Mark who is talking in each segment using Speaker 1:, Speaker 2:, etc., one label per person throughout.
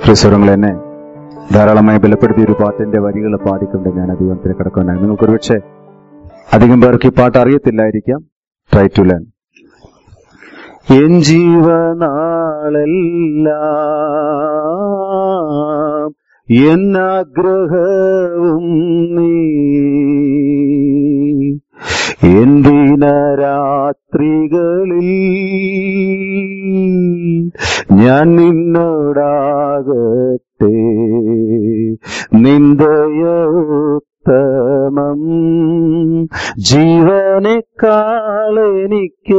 Speaker 1: ക്രിസ്വരങ്ങൾ എന്നെ ധാരാളമായി ബലപ്പെടുത്തിയ ഒരു പാട്ടിന്റെ വരികൾ പാടിക്കൊണ്ട് ഞാൻ ദൈവത്തിന് കിടക്കുവാനായി നിങ്ങൾക്ക് ഒരുപക്ഷെ അധികം പേർക്ക് ഈ പാട്ട് അറിയത്തില്ലായിരിക്കാം ട്രൈ ടു ലേൺ എൻ ജീവനാളെല്ലാം എന്നാഗ്രഹവും നീ എന്തിനരാത്രികളിൽ ഞാൻ നിന്നോടാകട്ടെ നിന്ദയോത്തമം ജീവനേക്കാളെനിക്ക്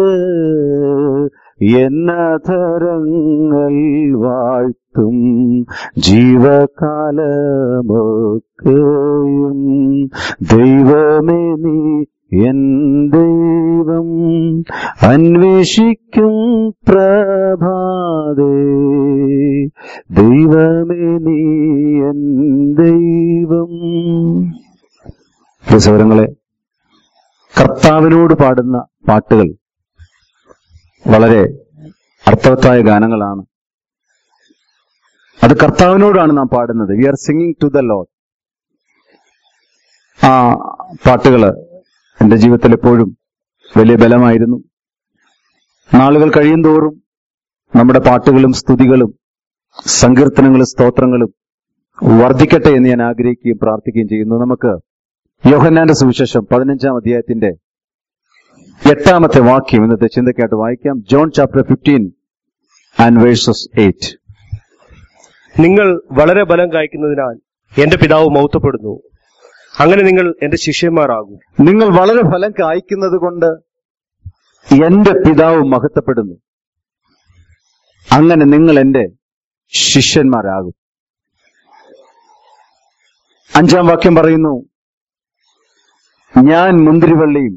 Speaker 1: എന്നധരങ്ങൾ വാഴ്ത്തും ജീവകാലമൊക്കെയും ദൈവമേ നീ എൻ ദൈവം അന്വേഷിക്കും പ്രഭാതേ ദൈവമേ നീ എൻ ദൈവം സൗരങ്ങളെ കർത്താവിനോട് പാടുന്ന പാട്ടുകൾ വളരെ അർത്ഥവത്തായ ഗാനങ്ങളാണ് അത് കർത്താവിനോടാണ് നാം പാടുന്നത് we are singing to the Lord ആ പാട്ടുകള് എന്റെ ജീവിതത്തിൽ എപ്പോഴും വലിയ ബലമായിരുന്നു നാളുകൾ കഴിയും തോറും നമ്മുടെ പാട്ടുകളും സ്തുതികളും സങ്കീർത്തനങ്ങളും സ്തോത്രങ്ങളും വർദ്ധിക്കട്ടെ എന്ന് ഞാൻ ആഗ്രഹിക്കുകയും പ്രാർത്ഥിക്കുകയും ചെയ്യുന്നു നമുക്ക് യോഹന്നാന്റെ സുവിശേഷം പതിനഞ്ചാം അധ്യായത്തിന്റെ എട്ടാമത്തെ വാക്യം ഇന്നത്തെ ചിന്തയ്ക്കായിട്ട് വായിക്കാം John chapter fifteen and verses eight
Speaker 2: നിങ്ങൾ വളരെ ബലം കായ്ക്കുന്നതിനാൽ എന്റെ പിതാവ് മൗത്തപ്പെടുന്നു അങ്ങനെ നിങ്ങൾ എന്റെ ശിഷ്യന്മാരാകും
Speaker 1: നിങ്ങൾ വളരെ ഫലം കായ്ക്കുന്നത് കൊണ്ട് എന്റെ പിതാവ് മഹത്വപ്പെടുന്നു അങ്ങനെ നിങ്ങൾ എന്റെ ശിഷ്യന്മാരാകും അഞ്ചാം വാക്യം പറയുന്നു ഞാൻ മുന്തിരിവള്ളിയും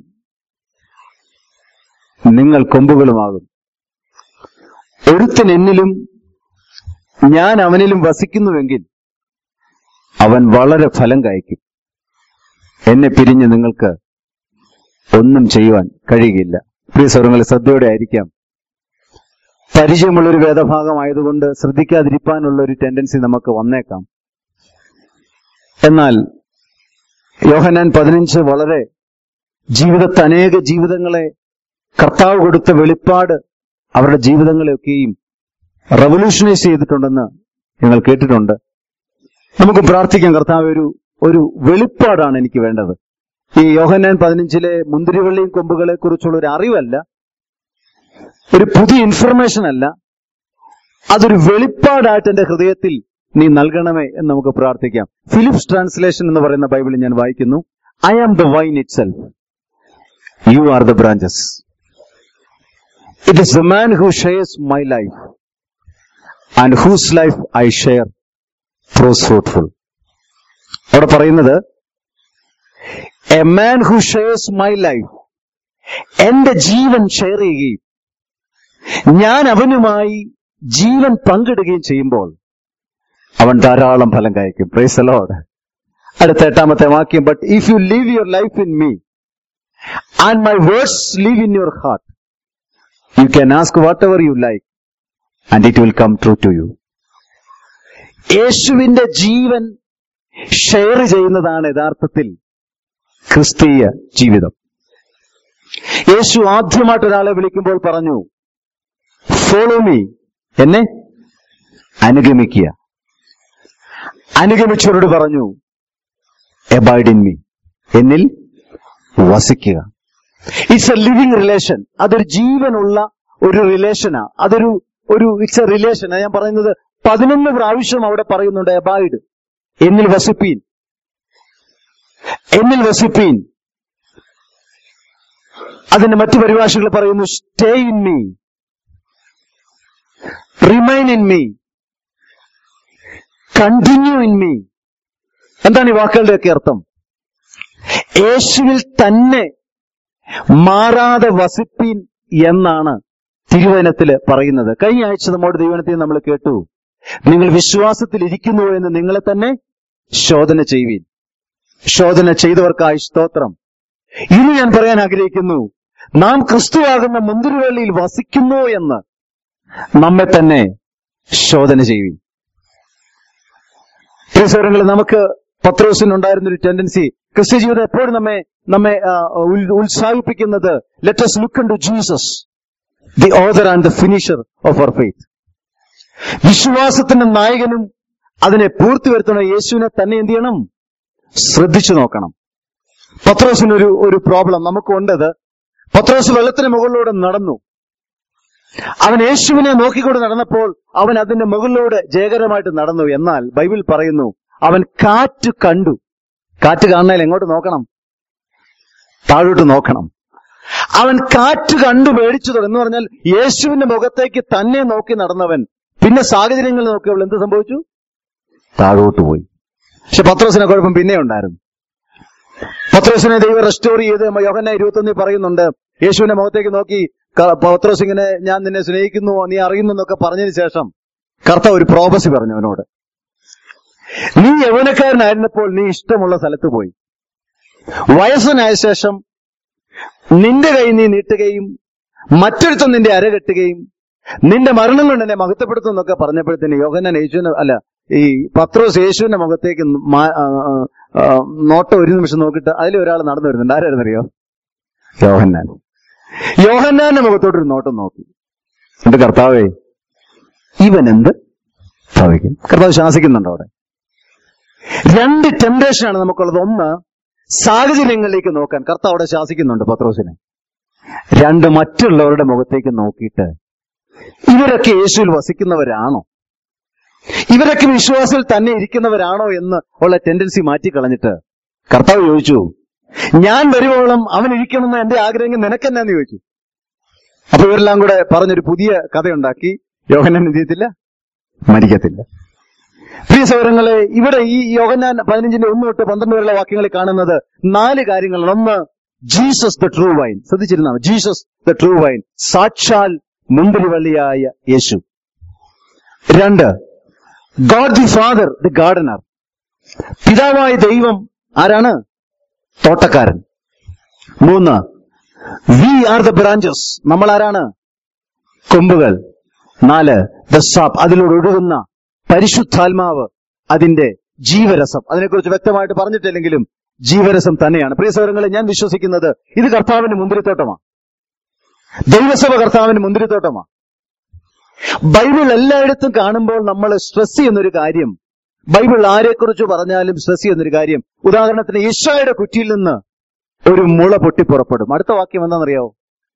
Speaker 1: നിങ്ങൾ കൊമ്പുകളുമാകും ഒരുത്തൻ എന്നിലും ഞാൻ അവനിലും വസിക്കുന്നുവെങ്കിൽ അവൻ വളരെ ഫലം കായ്ക്കും എന്നെ പിരിഞ്ഞ് നിങ്ങൾക്ക് ഒന്നും ചെയ്യുവാൻ കഴിയുകയില്ല പ്രിയ സ്വരങ്ങളെ ശ്രദ്ധയോടെ ആയിരിക്കാം പരിചയമുള്ള ഒരു വേദഭാഗമായതുകൊണ്ട് ശ്രദ്ധിക്കാതിരിക്കാനുള്ള ഒരു ടെൻഡൻസി നമുക്ക് വന്നേക്കാം എന്നാൽ യോഹനാൻ പതിനഞ്ച് വളരെ ജീവിതത്തെ അനേക ജീവിതങ്ങളെ കർത്താവ് കൊടുത്ത വെളിപ്പാട് അവരുടെ ജീവിതങ്ങളെയൊക്കെയും റവല്യൂഷനൈസ് ചെയ്തിട്ടുണ്ടെന്ന് ഞങ്ങൾ കേട്ടിട്ടുണ്ട് നമുക്ക് പ്രാർത്ഥിക്കാം കർത്താവ് ഒരു ഒരു വെളിപ്പാടാണ് എനിക്ക് വേണ്ടത് ഈ യോഹന്നാൻ പതിനഞ്ചിലെ മുന്തിരിവള്ളിയും കൊമ്പുകളെ കുറിച്ചുള്ള ഒരു അറിവല്ല ഒരു പുതിയ ഇൻഫർമേഷൻ അല്ല അതൊരു വെളിപ്പാടായിട്ട് എന്റെ ഹൃദയത്തിൽ നീ നൽകണമേ എന്ന് നമുക്ക് പ്രാർത്ഥിക്കാം ഫിലിപ്സ് ട്രാൻസ്ലേഷൻ എന്ന് പറയുന്ന ബൈബിളിൽ ഞാൻ വായിക്കുന്നു I am the vine itself you are the branches it is the man who shares my life and whose life I share proves fruitful അവിടെ പറയുന്നത് a man who shares my life എന്റെ ജീവൻ share ചെയ്യുകയും ഞാൻ അവനുമായി ജീവൻ പങ്കിടുകയും ചെയ്യുമ്പോൾ അവൻ ധാരാളം ഫലം കായ്ക്കും പ്രൈസ് ലോഡ് അടുത്ത എട്ടാമത്തെ വാക്യം but if you leave your life in me and my words leave in your heart you can ask whatever you like and it will come true to you യേശുവിന്റെ ജീവൻ share ചെയ്യുന്നതാണ് യഥാർത്ഥത്തിൽ ക്രിസ്തീയ ജീവിതം യേശു ആദ്യമായിട്ട് ഒരാളെ വിളിക്കുമ്പോൾ പറഞ്ഞു ഫോളോ മീ എന്നെ അനുഗമിക്കുക അനുഗമിച്ചവരോട് പറഞ്ഞു എബൈഡ് ഇൻ മീ എന്നിൽ വസിക്കുക ഇറ്റ്സ് എ ലിവിങ് റിലേഷൻ അതൊരു ജീവനുള്ള ഒരു റിലേഷനാ അതൊരു ഒരു ഇറ്റ്സ് എ റിലേഷൻ ഞാൻ പറയുന്നത് പതിനൊന്ന് പ്രാവശ്യം അവിടെ പറയുന്നുണ്ട് എബൈഡ് എന്നിൽ വസിപ്പീൻ എന്നിൽ വസിപ്പീൻ അതിന്റെ മറ്റു പരിഭാഷകൾ പറയുന്നു stay in me remain in me continue in me എന്താണ് ഈ വാക്കുകളുടെയൊക്കെ അർത്ഥം യേശുവിൽ തന്നെ മാറാതെ വസിപ്പീൻ എന്നാണ് തിരുവചനത്തിൽ പറയുന്നത് കഴിഞ്ഞ ആഴ്ച നമ്മുടെ ദൈവനത്തിൽ നമ്മൾ കേട്ടു നിങ്ങൾ വിശ്വാസത്തിൽ ഇരിക്കുന്നു എന്ന് നിങ്ങളെ തന്നെ ശോധന ചെയ്യുവീൻ ശോധന ചെയ്തവർക്കായി സ്തോത്രം ഇനി ഞാൻ പറയാൻ ആഗ്രഹിക്കുന്നു നാം ക്രിസ്തുവാകുന്ന മുന്തിരിവള്ളിയിൽ വസിക്കുന്നു എന്ന് നമ്മെ തന്നെ ശോധന ചെയ്യുവീൻ പ്രിയസഹോദരങ്ങളെ നമുക്ക് പത്രോസിനുണ്ടായിരുന്ന ഒരു ടെൻഡൻസി ക്രിസ്ത്യ ജീവിതം എപ്പോഴും നമ്മെ നമ്മെ ആ, ഉൽ- ഉത്സാഹിപ്പിക്കുന്നത് let us look to Jesus the author and the finisher of our faith വിശ്വാസത്തിന്റെ നായകനും അതിനെ പൂർത്തി വരുത്തുന്ന യേശുവിനെ തന്നെ എന്ത് ചെയ്യണം ശ്രദ്ധിച്ചു നോക്കണം പത്രോസിനൊരു ഒരു പ്രോബ്ലം നമുക്കുണ്ടത് പത്രോസ് വെള്ളത്തിന് മുകളിലൂടെ നടന്നു അവൻ യേശുവിനെ നോക്കിക്കൊണ്ട് നടന്നപ്പോൾ അവൻ അതിന്റെ മുകളിലൂടെ ജയകരമായിട്ട് നടന്നു എന്നാൽ ബൈബിൾ പറയുന്നു അവൻ കാറ്റ് കണ്ടു കാറ്റ് കാണാൻ എങ്ങോട്ട് നോക്കണം താഴോട്ട് നോക്കണം അവൻ കാറ്റ് കണ്ടു മേടിച്ചു എന്ന് പറഞ്ഞാൽ യേശുവിന്റെ മുഖത്തേക്ക് തന്നെ നോക്കി നടന്നവൻ പിന്നെ സാഹചര്യങ്ങൾ നോക്കിയപ്പോൾ എന്ത് സംഭവിച്ചു താഴോട്ട് പോയി പക്ഷെ പത്രോസിനെ കുഴപ്പം പിന്നെ ഉണ്ടായിരുന്നു പത്രോസിനെ ദൈവം റെസ്റ്റോർ ചെയ്ത് യോഹന ഇരുപത്തൊന്നിൽ പറയുന്നുണ്ട് യേശുവിന്റെ മുഖത്തേക്ക് നോക്കി ക- പത്രോസ് ഇങ്ങനെ ഞാൻ നിന്നെ സ്നേഹിക്കുന്നു നീ അറിയുന്നു എന്നൊക്കെ പറഞ്ഞതിന് ശേഷം കർത്താവ് ഒരു പ്രോപസി പറഞ്ഞു അവനോട് നീ യൗവനക്കാരനായിരുന്നപ്പോൾ നീ ഇഷ്ടമുള്ള സ്ഥലത്ത് പോയി വയസ്സനായ ശേഷം നിന്റെ കൈ നീ നീട്ടുകയും മറ്റൊരുത്തൻ നിന്റെ അരകെട്ടുകയും നിന്റെ മരണം കൊണ്ട് എന്നെ മഹത്വപ്പെടുത്തും എന്നൊക്കെ പറഞ്ഞപ്പോഴത്തേന് യോഹന്നാൻ യേശുവിന് അല്ല ഈ പത്രോസ് യേശുവിന്റെ മുഖത്തേക്ക് മാ- ആ, ആ, ആ, നോട്ടം ഒരു നിമിഷം നോക്കിയിട്ട് അതിൽ ഒരാൾ നടന്നു വരുന്നുണ്ട് ആരായിരുന്നറിയോ യോഹന്നാൻ യോഹന്നാന്റെ മുഖത്തോട്ടൊരു നോട്ടം നോക്കി എന്റെ കർത്താവേ ഇവൻ എന്ത് ഭവിക്കും കർത്താവ് ശാസിക്കുന്നുണ്ടോ അവിടെ രണ്ട് ടെംപ്ടേഷനാണ് നമുക്കുള്ളത് ഒന്ന് സാഹചര്യങ്ങളിലേക്ക് നോക്കാൻ കർത്താവ് അവിടെ ശാസിക്കുന്നുണ്ട് പത്രോസിനെ രണ്ട് മറ്റുള്ളവരുടെ മുഖത്തേക്ക് നോക്കിയിട്ട് ഇവരൊക്കെ യേശുവിൽ വസിക്കുന്നവരാണോ ഇവരൊക്കെ വിശ്വാസത്തിൽ തന്നെ ഇരിക്കുന്നവരാണോ എന്ന് ഉള്ള ടെൻഡൻസി മാറ്റിക്കളഞ്ഞിട്ട് കർത്താവ് ചോദിച്ചു ഞാൻ വരുവോളം അവൻ ഇരിക്കണമെന്ന് എന്റെ ആഗ്രഹം നിനക്കെന്നാന്ന് ചോദിച്ചു അപ്പൊ ഇവരെല്ലാം കൂടെ പറഞ്ഞൊരു പുതിയ കഥയുണ്ടാക്കി യോഹന്നാൻ എന്ത് ചെയ്യത്തില്ല മരിക്കത്തില്ല പ്രിയ സൗരങ്ങളെ ഇവിടെ ഈ യോഹന്നാൻ പതിനഞ്ചിന്റെ ഒന്ന് തൊട്ട് പന്ത്രണ്ട് വരെയുള്ള വാക്യങ്ങളിൽ കാണുന്നത് നാല് കാര്യങ്ങളാണ് ഒന്ന് ജീസസ് ദ ട്രൂ വൈൻ ശ്രദ്ധിച്ചിരുന്നാണ് ജീസസ് ദ ട്രൂ വൈൻ സാക്ഷാൽ മുന്തിരിവള്ളിയായ യേശു രണ്ട് God the father the gardener പിതാവായ ദൈവം ആരാണ് തോട്ടക്കാരൻ മൂന്ന് വി ആർ ദ ബ്രാഞ്ചസ് നമ്മൾ ആരാണ് കൊമ്പുകൾ നാല് ദ സാപ്പ് അതിലൂടെ ഒഴുകുന്ന പരിശുദ്ധാത്മാവ് അതിന്റെ ജീവരസം അതിനെക്കുറിച്ച് വ്യക്തമായിട്ട് പറഞ്ഞിട്ടില്ലെങ്കിലും ജീവരസം തന്നെയാണ് പ്രിയ സൗരങ്ങളെ ഞാൻ വിശ്വസിക്കുന്നത് ഇത് കർത്താവിന്റെ മുന്തിരിത്തോട്ടമാണ് ദൈവസഭ കർത്താവിന്റെ മുന്തിരിത്തോട്ടമാണ് ബൈബിൾ എല്ലായിടത്തും കാണുമ്പോൾ നമ്മൾ സ്ട്രെസ് ചെയ്യുന്നൊരു കാര്യം ബൈബിൾ ആരെക്കുറിച്ച് പറഞ്ഞാലും സ്ട്രെസ് ചെയ്യുന്നൊരു കാര്യം ഉദാഹരണത്തിന് ഈശോയുടെ കുറ്റിയിൽ നിന്ന് ഒരു മുള പൊട്ടി പുറപ്പെടും അടുത്ത വാക്യം എന്താണെന്നറിയാവോ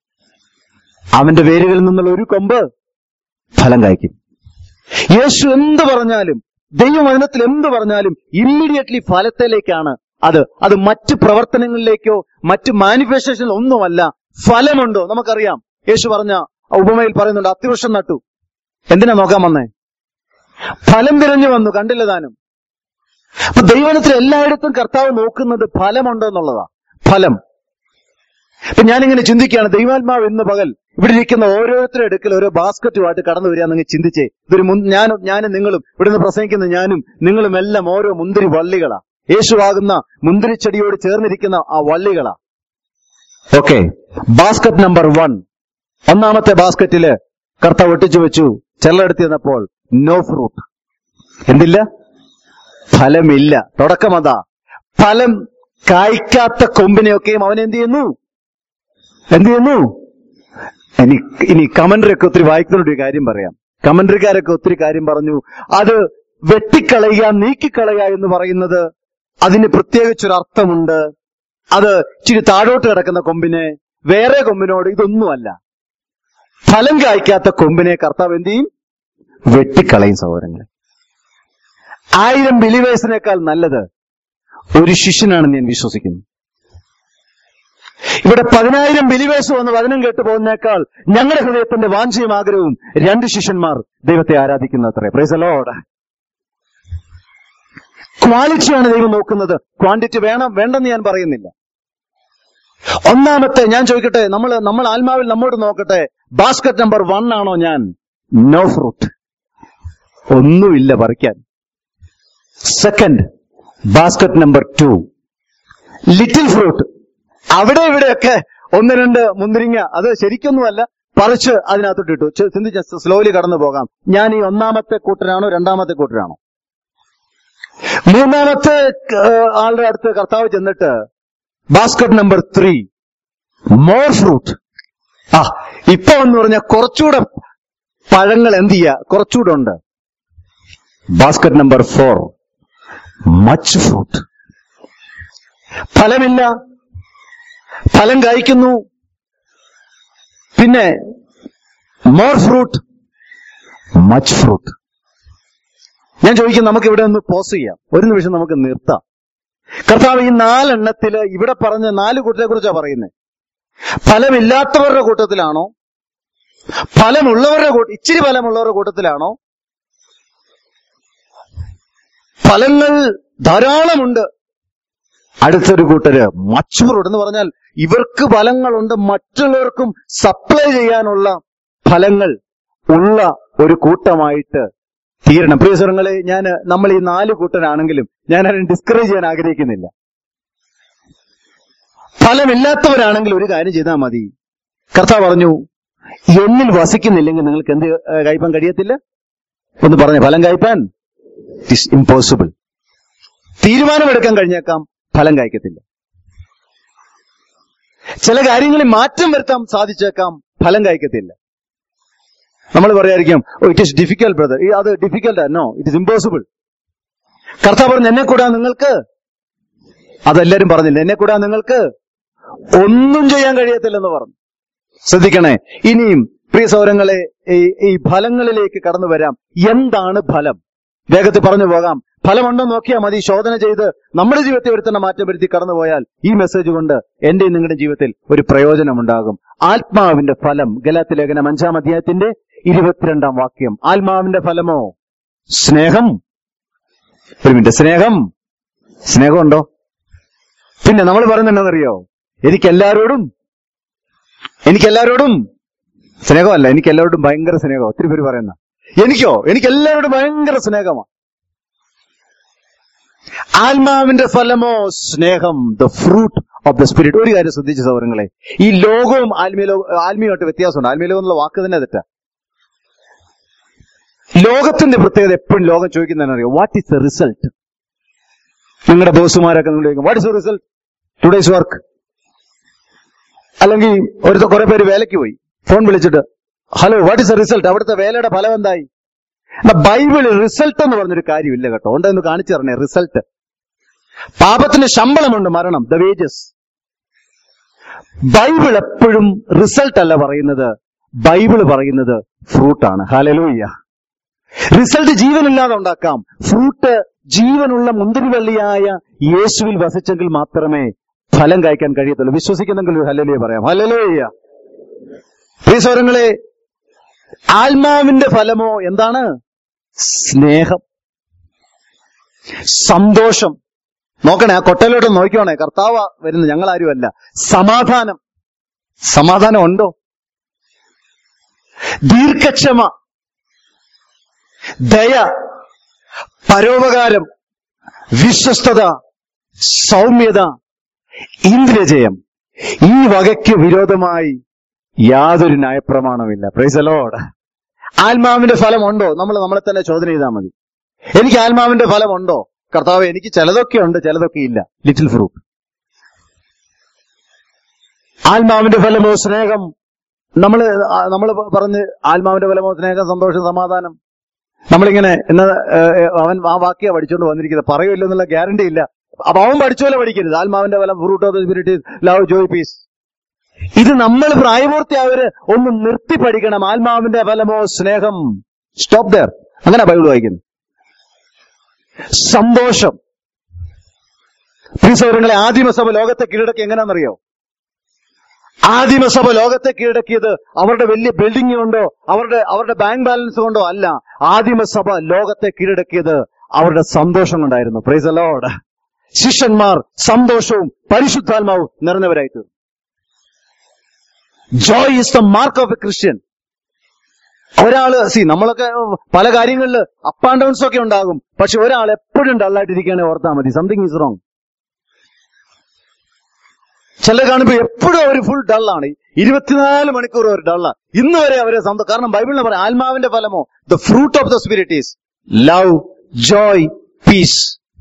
Speaker 1: അവന്റെ വേരുകളിൽ നിന്നുള്ള ഒരു കൊമ്പ് ഫലം കായ്ക്കും യേശു എന്ത് പറഞ്ഞാലും ദൈവവചനത്തിൽ എന്ത് പറഞ്ഞാലും ഇമ്മീഡിയറ്റ്ലി ഫലത്തിലേക്കാണ് അത് അത് മറ്റ് പ്രവർത്തനങ്ങളിലേക്കോ മറ്റ് മാനിഫെസ്റ്റേഷൻ ഒന്നുമല്ല ഫലമുണ്ടോ നമുക്കറിയാം യേശു പറഞ്ഞ ആ ഉപമയിൽ പറയുന്നുണ്ട് അത്തിവൃക്ഷം നട്ടു എന്തിനാ നോക്കാൻ വന്നേ ഫലം തിരഞ്ഞു വന്നു കണ്ടില്ല താനും അപ്പൊ ദൈവനത്തിൽ എല്ലായിടത്തും കർത്താവ് നോക്കുന്നത് ഫലമുണ്ടോ എന്നുള്ളതാ ഫലം ഇപ്പൊ ഞാനിങ്ങനെ ചിന്തിക്കുകയാണ് ദൈവാത്മാവ് ഇന്ന് പകൽ ഇവിടെ ഇരിക്കുന്ന ഓരോരുത്തരുടെ അടുക്കൽ ഓരോ ബാസ്ക്കറ്റുമായിട്ട് കടന്നു വരിക നിങ്ങൾ ചിന്തിച്ചേ ഇതൊരു മുൻ- ഞാനും ഞാനും നിങ്ങളും ഇവിടുന്ന് പ്രസംഗിക്കുന്ന ഞാനും നിങ്ങളും എല്ലാം ഓരോ മുന്തിരി വള്ളികളാ യേശുവാകുന്ന മുന്തിരിച്ചെടിയോട് ചേർന്നിരിക്കുന്ന ആ വള്ളികളാ ഓക്കെ ബാസ്ക്കറ്റ് നമ്പർ വൺ ഒന്നാമത്തെ ബാസ്ക്കറ്റില് കർത്താവ് ഒട്ടിച്ചു വെച്ചു ചെള്ളെടുത്ത് ചെന്നപ്പോൾ നോ ഫ്രൂട്ട് എന്തില്ല ഫലമില്ല തുടക്കം അതാ ഫലം കായ്ക്കാത്ത കൊമ്പിനെയൊക്കെയും അവൻ എന്ത് ചെയ്യുന്നു എന്ത് ചെയ്യുന്നു ഇനി ഇനി കമന്ററി ഒക്കെ ഒത്തിരി വായിക്കുന്നതിനോട് ഒരു കാര്യം പറയാം കമന്ററിക്കാരൊക്കെ ഒത്തിരി കാര്യം പറഞ്ഞു അത് വെട്ടിക്കളയുക നീക്കിക്കളയുക എന്ന് പറയുന്നത് അതിന് പ്രത്യേകിച്ചൊരു അർത്ഥമുണ്ട് അത് ഇച്ചിരി താഴോട്ട് കിടക്കുന്ന കൊമ്പിനെ വേറെ കൊമ്പിനോട് ഇതൊന്നുമല്ല ഫലം കായ്ക്കാത്ത കൊമ്പിനെ കർത്താവ് എന്ത് ചെയ്യും വെട്ടിക്കളയും സഹോദരങ്ങളെ ആയിരം ബിലിവേഴ്സിനേക്കാൾ നല്ലത് ഒരു ശിഷ്യനാണെന്ന് ഞാൻ വിശ്വസിക്കുന്നു ഇവിടെ പതിനായിരം ബിലിവേഴ്സ് വന്ന് വചനം കേട്ട് പോകുന്നേക്കാൾ ഞങ്ങളുടെ ഹൃദയത്തിന്റെ വാഞ്ചയും ആഗ്രഹവും രണ്ട് ശിഷ്യന്മാർ ദൈവത്തെ ആരാധിക്കുന്ന അത്രേ പ്രൈസലോട് ക്വാളിറ്റിയാണ് ദൈവം നോക്കുന്നത് ക്വാണ്ടിറ്റി വേണം വേണ്ടെന്ന് ഞാൻ പറയുന്നില്ല ഒന്നാമത്തെ ഞാൻ ചോദിക്കട്ടെ നമ്മൾ നമ്മൾ ആത്മാവിൽ നമ്മോട് നോക്കട്ടെ ബാസ്ക്കറ്റ് നമ്പർ വൺ ആണോ ഞാൻ നോ ഫ്രൂട്ട് ഒന്നുമില്ല പറിക്കാൻ second basket number two little fruit അവിടെ ഇവിടെയൊക്കെ ഒന്ന് രണ്ട് മുന്തിരിങ്ങ അത് ശരിക്കൊന്നുമല്ല പറിച്ച് അതിനകത്തോട്ട് ഇട്ടു ചെ- ചിന്തിച്ച് സ്ലോലി കടന്നു പോകാം ഞാൻ ഈ ഒന്നാമത്തെ കൂട്ടരാണോ രണ്ടാമത്തെ കൂട്ടരാണോ മൂന്നാമത്തെ ഏഹ്, ആളുടെ അടുത്ത് കർത്താവ് ചെന്നിട്ട് basket number three more fruit ആ ഇപ്പൊ എന്ന് പറഞ്ഞാൽ കുറച്ചുകൂടെ പഴങ്ങൾ എന്ത് ചെയ്യാ കുറച്ചുകൂടെ ഉണ്ട് basket number four much fruit ഫലമില്ല ഫലം കായ്ക്കുന്നു പിന്നെ മോർ ഫ്രൂട്ട് മച്ച് ഫ്രൂട്ട് ഞാൻ ചോദിക്കും നമുക്ക് ഇവിടെ ഒന്ന് പോസ് ചെയ്യാം ഒരു നിമിഷം നമുക്ക് നിർത്താം കർത്താവ് ഈ നാലെണ്ണത്തില് ഇവിടെ പറഞ്ഞ നാല് കൂട്ടരെ കുറിച്ചാണ് പറയുന്നത് ഫലമില്ലാത്തവരുടെ കൂട്ടത്തിലാണോ ഫലമുള്ളവരുടെ കൂട്ട ഇച്ചിരി ഫലമുള്ളവരുടെ കൂട്ടത്തിലാണോ ഫലങ്ങൾ ധാരാളമുണ്ട് അടുത്തൊരു കൂട്ടര് മച്ചുറോട് എന്ന് പറഞ്ഞാൽ ഇവർക്ക് ഫലങ്ങളുണ്ട് മറ്റുള്ളവർക്കും സപ്ലൈ ചെയ്യാനുള്ള ഫലങ്ങൾ ഉള്ള ഒരു കൂട്ടമായിട്ട് തീരണം പ്രിയ സ്വരങ്ങളെ ഞാൻ നമ്മൾ ഈ നാല് കൂട്ടരാണെങ്കിലും ഞാൻ അതിനെ ഡിസ്കറേജ് ചെയ്യാൻ ആഗ്രഹിക്കുന്നില്ല ഫലമില്ലാത്തവരാണെങ്കിൽ ഒരു കാര്യം ചെയ്താൽ മതി കർത്താവ് പറഞ്ഞു എന്നിൽ വസിക്കുന്നില്ലെങ്കിൽ നിങ്ങൾക്ക് എന്ത് ഏഹ്, കഴിപ്പാൻ കഴിയത്തില്ല ഒന്ന് പറഞ്ഞു ഫലം കഴിപ്പാൻ ഇറ്റ് ഇമ്പോസിബിൾ തീരുമാനമെടുക്കാൻ കഴിഞ്ഞേക്കാം ഫലം കായ്ക്കത്തില്ല ചില കാര്യങ്ങളിൽ മാറ്റം വരുത്താൻ സാധിച്ചേക്കാം ഫലം കായ്ക്കത്തില്ല നമ്മൾ പറയായിരിക്കും oh it is difficult brother അത് difficult no it is impossible കർത്താവ് പറഞ്ഞു എന്നെ കൂടാ നിങ്ങൾക്ക് അതെല്ലാരും പറഞ്ഞില്ല എന്നെ കൂടാ നിങ്ങൾക്ക് ഒന്നും ചെയ്യാൻ കഴിയത്തില്ലെന്ന് പറഞ്ഞു ശ്രദ്ധിക്കണേ ഇനിയും പ്രിയ സൗരങ്ങളെ ഈ ഈ ഫലങ്ങളിലേക്ക് കടന്നു വരാം എന്താണ് ഫലം വേഗത്തിൽ പറഞ്ഞു പോകാം ഫലമുണ്ടോ നോക്കിയാൽ മതി ശോധന ചെയ്ത് നമ്മുടെ ജീവിതത്തിൽ വരുത്തുന്ന മാറ്റം വരുത്തി കടന്നുപോയാൽ ഈ മെസ്സേജ് കൊണ്ട് എന്റെയും നിങ്ങളുടെ ജീവിതത്തിൽ ഒരു പ്രയോജനമുണ്ടാകും ആത്മാവിന്റെ ഫലം ഗലാത്തി ലേഖനം അഞ്ചാം അധ്യായത്തിന്റെ ഇരുപത്തിരണ്ടാം വാക്യം ആത്മാവിന്റെ ഫലമോ സ്നേഹം ഒരു മിനിറ്റ് സ്നേഹം സ്നേഹമുണ്ടോ പിന്നെ നമ്മൾ പറയുന്നുണ്ടെന്നറിയോ എനിക്ക് എല്ലാവരോടും എനിക്ക് എല്ലാവരോടും സ്നേഹമല്ല എനിക്ക് എല്ലാവരോടും ഭയങ്കര സ്നേഹം ഒത്തിരി പേര് പറയുന്ന എനിക്കോ എനിക്ക് എല്ലാവരോടും ഭയങ്കര സ്നേഹമാണ് ആത്മാവിന്റെ ഫലമോ സ്നേഹം the fruit of the spirit ഒരു കാര്യം ശ്രദ്ധിച്ച സൗരങ്ങളെ ഈ ലോകവും ആത്മീയ ലോക ആത്മീയമായിട്ട് വ്യത്യാസമുണ്ട് ആത്മീയ ലോകം എന്നുള്ള വാക്ക് തന്നെ തെറ്റാ ലോകത്തിന്റെ പ്രത്യേകത എപ്പോഴും ലോകം ചോദിക്കുന്നതിനറിയോ വാട്ട് ഈസ് ദ റിസൾട്ട് നിങ്ങളുടെ ബോസുമാരൊക്കെ നിങ്ങൾ ചോദിക്കും what is the result today's work അല്ലെങ്കിൽ ഒരു കുറെ പേര് വേലയ്ക്ക് പോയി ഫോൺ വിളിച്ചിട്ട് hello what is the result അവിടുത്തെ വേലയുടെ ഫലം എന്തായി എന്നാ ബൈബിളിൽ റിസൾട്ട് എന്ന് പറഞ്ഞൊരു കാര്യമില്ല കേട്ടോ ഉണ്ടെന്ന് കാണിച്ചു തരണേ റിസൾട്ട് പാപത്തിന് ശമ്പളമുണ്ട് മരണം ദ വേജസ് ബൈബിൾ എപ്പോഴും റിസൾട്ട് അല്ല പറയുന്നത് ബൈബിൾ പറയുന്നത് ഫ്രൂട്ടാണ് ഹലലൂയ്യ റിസൾട്ട് ജീവനില്ലാതെ ഉണ്ടാക്കാം ഫ്രൂട്ട് ജീവനുള്ള മുന്തിരിവള്ളിയായ യേശുവിൽ വസിച്ചെങ്കിൽ മാത്രമേ ഫലം കായ്ക്കാൻ കഴിയത്തുള്ളൂ വിശ്വസിക്കുന്നെങ്കിൽ ഒരു ഹലലുയ പറയാം ഹലലുയ്യ പ്രിയ സ്വരങ്ങളെ ആത്മാവിന്റെ ഫലമോ എന്താണ് സ്നേഹം സന്തോഷം നോക്കണേ ആ കൊട്ടയിലോട്ട് നോക്കിയോണേ കർത്താവ് വരുന്നു ഞങ്ങൾ ആരുമല്ല സമാധാനം സമാധാനം ഉണ്ടോ ദീർഘക്ഷമ ദയ പരോപകാരം വിശ്വസ്തത സൗമ്യത ഇന്ദ്രജയം ഈ വകയ്ക്ക് വിരോധമായി യാതൊരു ന്യായപ്രമാണമില്ല പ്രൈസലോട് ആത്മാവിന്റെ ഫലമുണ്ടോ നമ്മൾ നമ്മളെ തന്നെ ചോദന ചെയ്താൽ മതി എനിക്ക് ആത്മാവിന്റെ ഫലമുണ്ടോ കർത്താവ് എനിക്ക് ചിലതൊക്കെ ഉണ്ട് ചിലതൊക്കെ ഇല്ല ലിറ്റിൽ ഫ്രൂട്ട് ആത്മാവിന്റെ ഫലമോ സ്നേഹം നമ്മൾ നമ്മൾ പറഞ്ഞ് ആത്മാവിന്റെ ഫലമോ സ്നേഹം സന്തോഷം സമാധാനം നമ്മളിങ്ങനെ എന്നാ ഏഹ്, അവൻ ആ വാക്യ പഠിച്ചുകൊണ്ട് വന്നിരിക്കുന്നത് പറയുമല്ലോ എന്നുള്ള ഗ്യാരണ്ടി ഇല്ല അപ്പൊ അവൻ പഠിച്ച പോലെ പഠിക്കരുത് ആത്മാവിന്റെ ഫലം fruit of the spirit love joy peace ഇത് നമ്മൾ പ്രായപൂർത്തിയായവര് ഒന്ന് നിർത്തി പഠിക്കണം ആത്മാവിന്റെ ഫലമോ സ്നേഹം സ്റ്റോപ്പ് ദർ അങ്ങനെ ബൈബിൾ വായിക്കുന്നു സന്തോഷം പ്രിയസൗരങ്ങളെ ആദിമസഭ ലോകത്തെ കീഴടക്കി എങ്ങനെയാണെന്നറിയോ ആദിമസഭ ലോകത്തെ കീഴടക്കിയത് അവരുടെ വലിയ ബിൽഡിംഗ് കൊണ്ടോ അവരുടെ അവരുടെ ബാങ്ക് ബാലൻസ് കൊണ്ടോ അല്ല ആദിമസഭ ലോകത്തെ കീഴടക്കിയത് അവരുടെ സന്തോഷം കൊണ്ടായിരുന്നു പ്രൈസ് അലോഡ് ശിഷ്യന്മാർ സന്തോഷവും പരിശുദ്ധാത്മാവും നിറഞ്ഞവരായി തീർന്നു joy is the mark of a Christian ഒരാള് സി നമ്മളൊക്കെ പല കാര്യങ്ങളിൽ അപ്പ് ആൻഡ് ഡൗൺസ് ഒക്കെ ഉണ്ടാകും പക്ഷെ ഒരാൾ എപ്പോഴും ഡള്ളായിട്ടിരിക്കുകയാണെങ്കിൽ ഓർത്താൽ മതി സംതിങ് ഈസ് റോങ് ചില കാണുമ്പോ എപ്പോഴും അവർ ഫുൾ ഡള്ളാണ് ഇരുപത്തിനാല് മണിക്കൂർ ഒരു ഡള്ള ഇന്ന് വരെ അവരെ സന്തോഷം കാരണം ബൈബിളിന് പറയാം ആത്മാവിന്റെ ഫലമോ the fruit of the spirit is love joy peace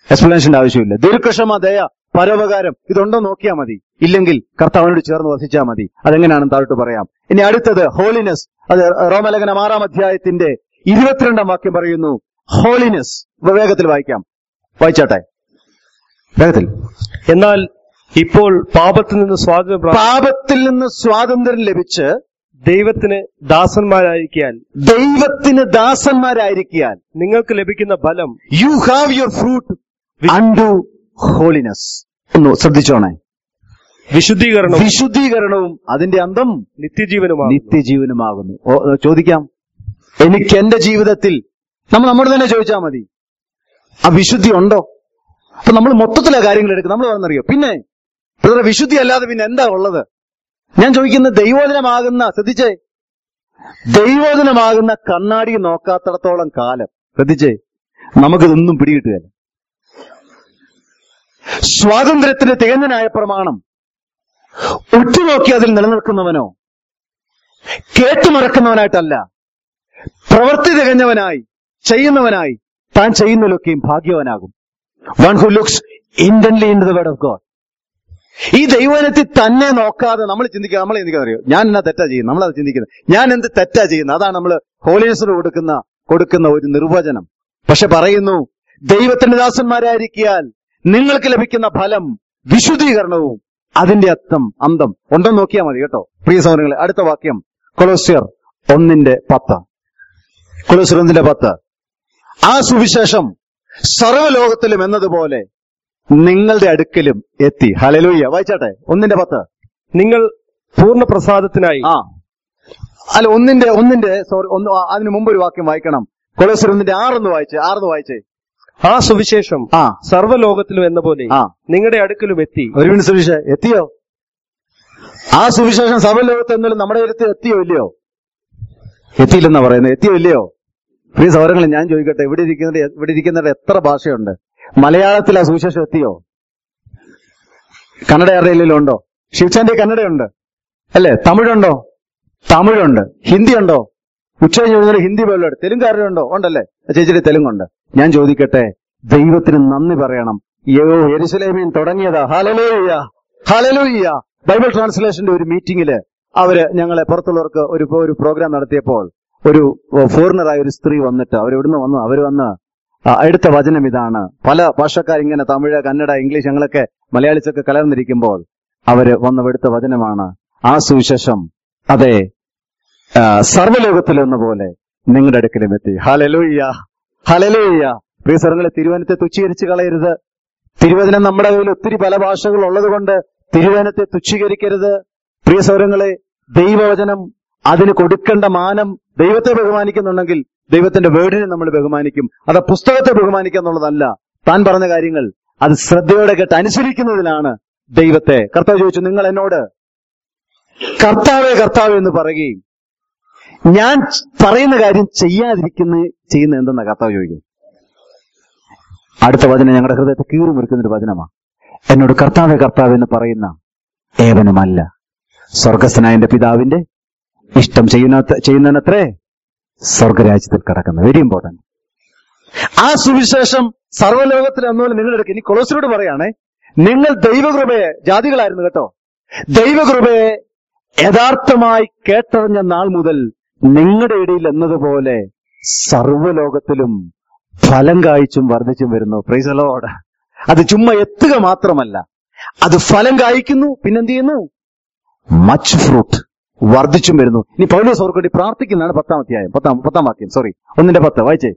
Speaker 1: എക്സ്പ്ലനേഷന്റെ ആവശ്യമില്ല ദീർഘക്ഷമ ദയ പരോപകാരം ഇതുണ്ടോ നോക്കിയാൽ മതി ഇല്ലെങ്കിൽ കർത്താവിനോട് ചേർന്ന് വസിച്ചാൽ മതി അതെങ്ങനെയാണെന്ന് താഴോട്ട് പറയാം ഇനി അടുത്തത് ഹോളിനെസ് അത് റോമലേഖനം ആറാം അധ്യായത്തിന്റെ ഇരുപത്തിരണ്ടാം വാക്യം പറയുന്നു ഹോളിനെസ് വേഗത്തിൽ വായിക്കാം വായിച്ചാട്ടെ വേഗത്തിൽ
Speaker 2: എന്നാൽ ഇപ്പോൾ പാപത്തിൽ നിന്ന് സ്വാതന്ത്ര്യം പ്രാപിച്ച
Speaker 1: പാപത്തിൽ നിന്ന് സ്വാതന്ത്ര്യം ലഭിച്ച്
Speaker 2: ദൈവത്തിന് ദാസന്മാരായിരിക്കാൻ
Speaker 1: ദൈവത്തിന് ദാസന്മാരായിരിക്കാൻ
Speaker 2: നിങ്ങൾക്ക് ലഭിക്കുന്ന ഫലം
Speaker 1: you have your fruit unto holiness ഒന്ന് ശ്രദ്ധിച്ചോണേ
Speaker 2: വിശുദ്ധീകരണവും
Speaker 1: വിശുദ്ധീകരണവും അതിന്റെ അന്തം
Speaker 2: നിത്യജീവനുമാണ്
Speaker 1: നിത്യജീവനുമാകുന്നു ഓ, ഓ, ചോദിക്കാം എനിക്ക് എന്റെ ജീവിതത്തിൽ നമ്മൾ നമ്മോട് തന്നെ ചോദിച്ചാൽ മതി ആ വിശുദ്ധി ഉണ്ടോ അപ്പൊ നമ്മൾ മൊത്തത്തിലെ കാര്യങ്ങൾ എടുക്കും നമ്മൾ പറഞ്ഞറിയോ പിന്നെ ബ്രദറെ വിശുദ്ധി അല്ലാതെ പിന്നെ എന്താ ഉള്ളത് ഞാൻ ചോദിക്കുന്നത് ദൈവോധനമാകുന്ന ശ്രദ്ധിച്ചേ ദൈവോധനമാകുന്ന കണ്ണാടി നോക്കാത്തിടത്തോളം കാലം ശ്രദ്ധിച്ചേ നമുക്കിതൊന്നും പിടികിട്ടുകയില്ല സ്വാതന്ത്ര്യത്തിന്റെ തികഞ്ഞനായ പ്രമാണം ഉറ്റുനോക്കി അതിൽ നിലനിൽക്കുന്നവനോ കേട്ടുമറക്കുന്നവനായിട്ടല്ല പ്രവൃത്തി തികഞ്ഞവനായി ചെയ്യുന്നവനായി താൻ ചെയ്യുന്നതിലൊക്കെയും ഭാഗ്യവനാകും one who looks intently in the word of God ഈ ദൈവനത്തിൽ തന്നെ നോക്കാതെ നമ്മൾ ചിന്തിക്കുക നമ്മൾ ചിന്തിക്കാൻ അറിയോ ഞാൻ എന്നാ തെറ്റാ ചെയ്യുന്നത് നമ്മളത് ചിന്തിക്കുന്നത് ഞാൻ എന്ത് തെറ്റാ ചെയ്യുന്നത് അതാണ് നമ്മൾ ഹോളിനെസ്സിന് കൊടുക്കുന്ന കൊടുക്കുന്ന ഒരു നിർവചനം പക്ഷെ പറയുന്നു ദൈവത്തിന്റെ ദാസന്മാരായിരിക്കാൻ നിങ്ങൾക്ക് ലഭിക്കുന്ന ഫലം വിശുദ്ധീകരണവും അതിന്റെ അർത്ഥം അന്തം ഉണ്ടോ നോക്കിയാൽ മതി കേട്ടോ പ്രിയ സൗരങ്ങളെ അടുത്ത വാക്യം കൊളോസിയർ ഒന്നിന്റെ പത്ത് കൊളോസിയർ ഒന്നിന്റെ പത്ത് ആ സുവിശേഷം സർവ്വലോകത്തിലും എന്നതുപോലെ നിങ്ങളുടെ അടുക്കലും എത്തി ഹലലൂയ്യ വായിച്ചാട്ടെ ഒന്നിന്റെ പത്ത്
Speaker 2: നിങ്ങൾ പൂർണ്ണ പ്രസാദത്തിനായി
Speaker 1: ആ അല്ല ഒന്നിന്റെ ഒന്നിന്റെ സോറി ഒന്ന് ആ, അതിന് മുമ്പ് ഒരു വാക്യം വായിക്കണം കൊളോസിയർ ഒന്നിന്റെ ആറൊന്ന് വായിച്ചേ ആറൊന്ന് വായിച്ചേ
Speaker 2: ആ സുവിശേഷം
Speaker 1: ആ
Speaker 2: സർവ്വലോകത്തിലും എന്ന പോലെ
Speaker 1: ആ
Speaker 2: നിങ്ങളുടെ അടുക്കലും എത്തി
Speaker 1: ഒരു മിനിറ്റ് സുവിശേഷം എത്തിയോ ആ സുവിശേഷം സർവ്വലോകത്ത് എന്നാലും നമ്മുടെ അടുത്ത് എത്തിയോ ഇല്ലയോ എത്തിയില്ലെന്നാ പറയുന്നത് എത്തിയോ ഇല്ലയോ പ്രിയ സൗരങ്ങളെ ഞാൻ ചോദിക്കട്ടെ ഇവിടെ ഇരിക്കുന്ന ഇവിടെ ഇരിക്കുന്നവരുടെ എത്ര ഭാഷയുണ്ട് മലയാളത്തിൽ ആ സുവിശേഷം എത്തിയോ കന്നഡ ആരുടെയിലും ഉണ്ടോ ശിവചാന്റെ കന്നഡയുണ്ട് അല്ലേ തമിഴുണ്ടോ തമിഴുണ്ട് ഹിന്ദി ഉണ്ടോ ഉച്ചകഴിഞ്ഞ് എഴുതുന്ന ഹിന്ദി പോലും തെലുങ്ക് ആരുടെയുണ്ടോ ഉണ്ടല്ലേ ആ ചേച്ചിയുടെ തെലുങ്കുണ്ട് ഞാൻ ചോദിക്കട്ടെ ദൈവത്തിന് നന്ദി പറയണം യോ എരുസലേമീൻ തുടങ്ങിയതാ ഹലലൂയ്യ ഹലലൂയ്യ ബൈബിൾ ട്രാൻസ്ലേഷന്റെ ഒരു മീറ്റിംഗില് അവര് ഞങ്ങളെ പുറത്തുള്ളവർക്ക് ഒരു ഒരു പ്രോഗ്രാം നടത്തിയപ്പോൾ ഒരു ഫോറിനറായ ഒരു സ്ത്രീ വന്നിട്ട് അവരെവിടുന്ന് വന്നു അവര് വന്ന് ആ, എടുത്ത വചനം ഇതാണ് പല ഭാഷക്കാരിങ്ങനെ തമിഴ് കന്നഡ ഇംഗ്ലീഷ് ഞങ്ങളൊക്കെ മലയാളിച്ചൊക്കെ കലർന്നിരിക്കുമ്പോൾ അവര് വന്നവെടുത്ത വചനമാണ് ആ സുവിശേഷം അതെ ആ, സർവ്വലോകത്തിലെന്ന പോലെ നിങ്ങളുടെ അടുക്കലും എത്തി ഹലലൂയ്യ ഹലലൂയ്യ പ്രിയ സ്വരങ്ങളെ തിരുവനത്തെ തുച്ഛീകരിച്ച് കളയരുത് തിരുവചനം നമ്മുടെ കയ്യിൽ ഒത്തിരി പല ഭാഷകൾ ഉള്ളത് കൊണ്ട് തിരുവചനത്തെ തുച്ഛീകരിക്കരുത് പ്രിയ സ്വരങ്ങളെ ദൈവവചനം അതിന് കൊടുക്കേണ്ട മാനം ദൈവത്തെ ബഹുമാനിക്കുന്നുണ്ടെങ്കിൽ ദൈവത്തിന്റെ വേർഡിനെ നമ്മൾ ബഹുമാനിക്കും അത് ആ പുസ്തകത്തെ ബഹുമാനിക്കുക എന്നുള്ളതല്ല താൻ പറഞ്ഞ കാര്യങ്ങൾ അത് ശ്രദ്ധയോടെ കേട്ട് അനുസരിക്കുന്നതിലാണ് ദൈവത്തെ കർത്താവ് ചോദിച്ചു നിങ്ങൾ എന്നോട് കർത്താവേ കർത്താവേ എന്ന് പറയുകയും ഞാൻ പറയുന്ന കാര്യം ചെയ്യാതിരിക്കുന്ന ചെയ്യുന്ന എന്തെന്നാ കർത്താവ് ചോദിക്കും അടുത്ത വചനം ഞങ്ങളുടെ ഹൃദയത്തെ കീറി മുറിക്കുന്ന ഒരു വചനമാണ് എന്നോട് കർത്താവെ കർത്താവ് എന്ന് പറയുന്ന ഏവനുമല്ല സ്വർഗസ്ഥനായ എന്റെ പിതാവിന്റെ ഇഷ്ടം ചെയ്യുന്ന ചെയ്യുന്നതിനത്രേ സ്വർഗരാജ്യത്തിൽ കിടക്കുന്നത് വെരി ഇമ്പോർട്ടന്റ് ആ സുവിശേഷം സർവ്വലോകത്തിൽ എന്നപോലെ നിങ്ങളുടെ അടുക്ക് ഇനി കൊളോസിനോട് പറയുകയാണേ നിങ്ങൾ ദൈവകൃപയെ ജാതികളായിരുന്നു കേട്ടോ ദൈവകൃപയെ യഥാർത്ഥമായി കേട്ടറിഞ്ഞ നാൾ മുതൽ നിങ്ങളുടെ ഇടയിൽ എന്നതുപോലെ സർവ്വലോകത്തിലും ഫലം കായ്ച്ചും വർദ്ധിച്ചും വരുന്നു പ്രൈസലോട് അത് ചുമ്മാ എത്തുക മാത്രമല്ല അത് ഫലം കായ്ക്കുന്നു പിന്നെന്ത് ചെയ്യുന്നു മച്ച് ഫ്രൂട്ട് വർദ്ധിച്ചും വരുന്നു ഇനി പൗലോസ് അവർക്ക് വേണ്ടി പ്രാർത്ഥിക്കുന്നതാണ് പത്താം അധ്യായം പത്താം പത്താം വാക്യം സോറി ഒന്നിന്റെ പത്ത് വായിച്ചേ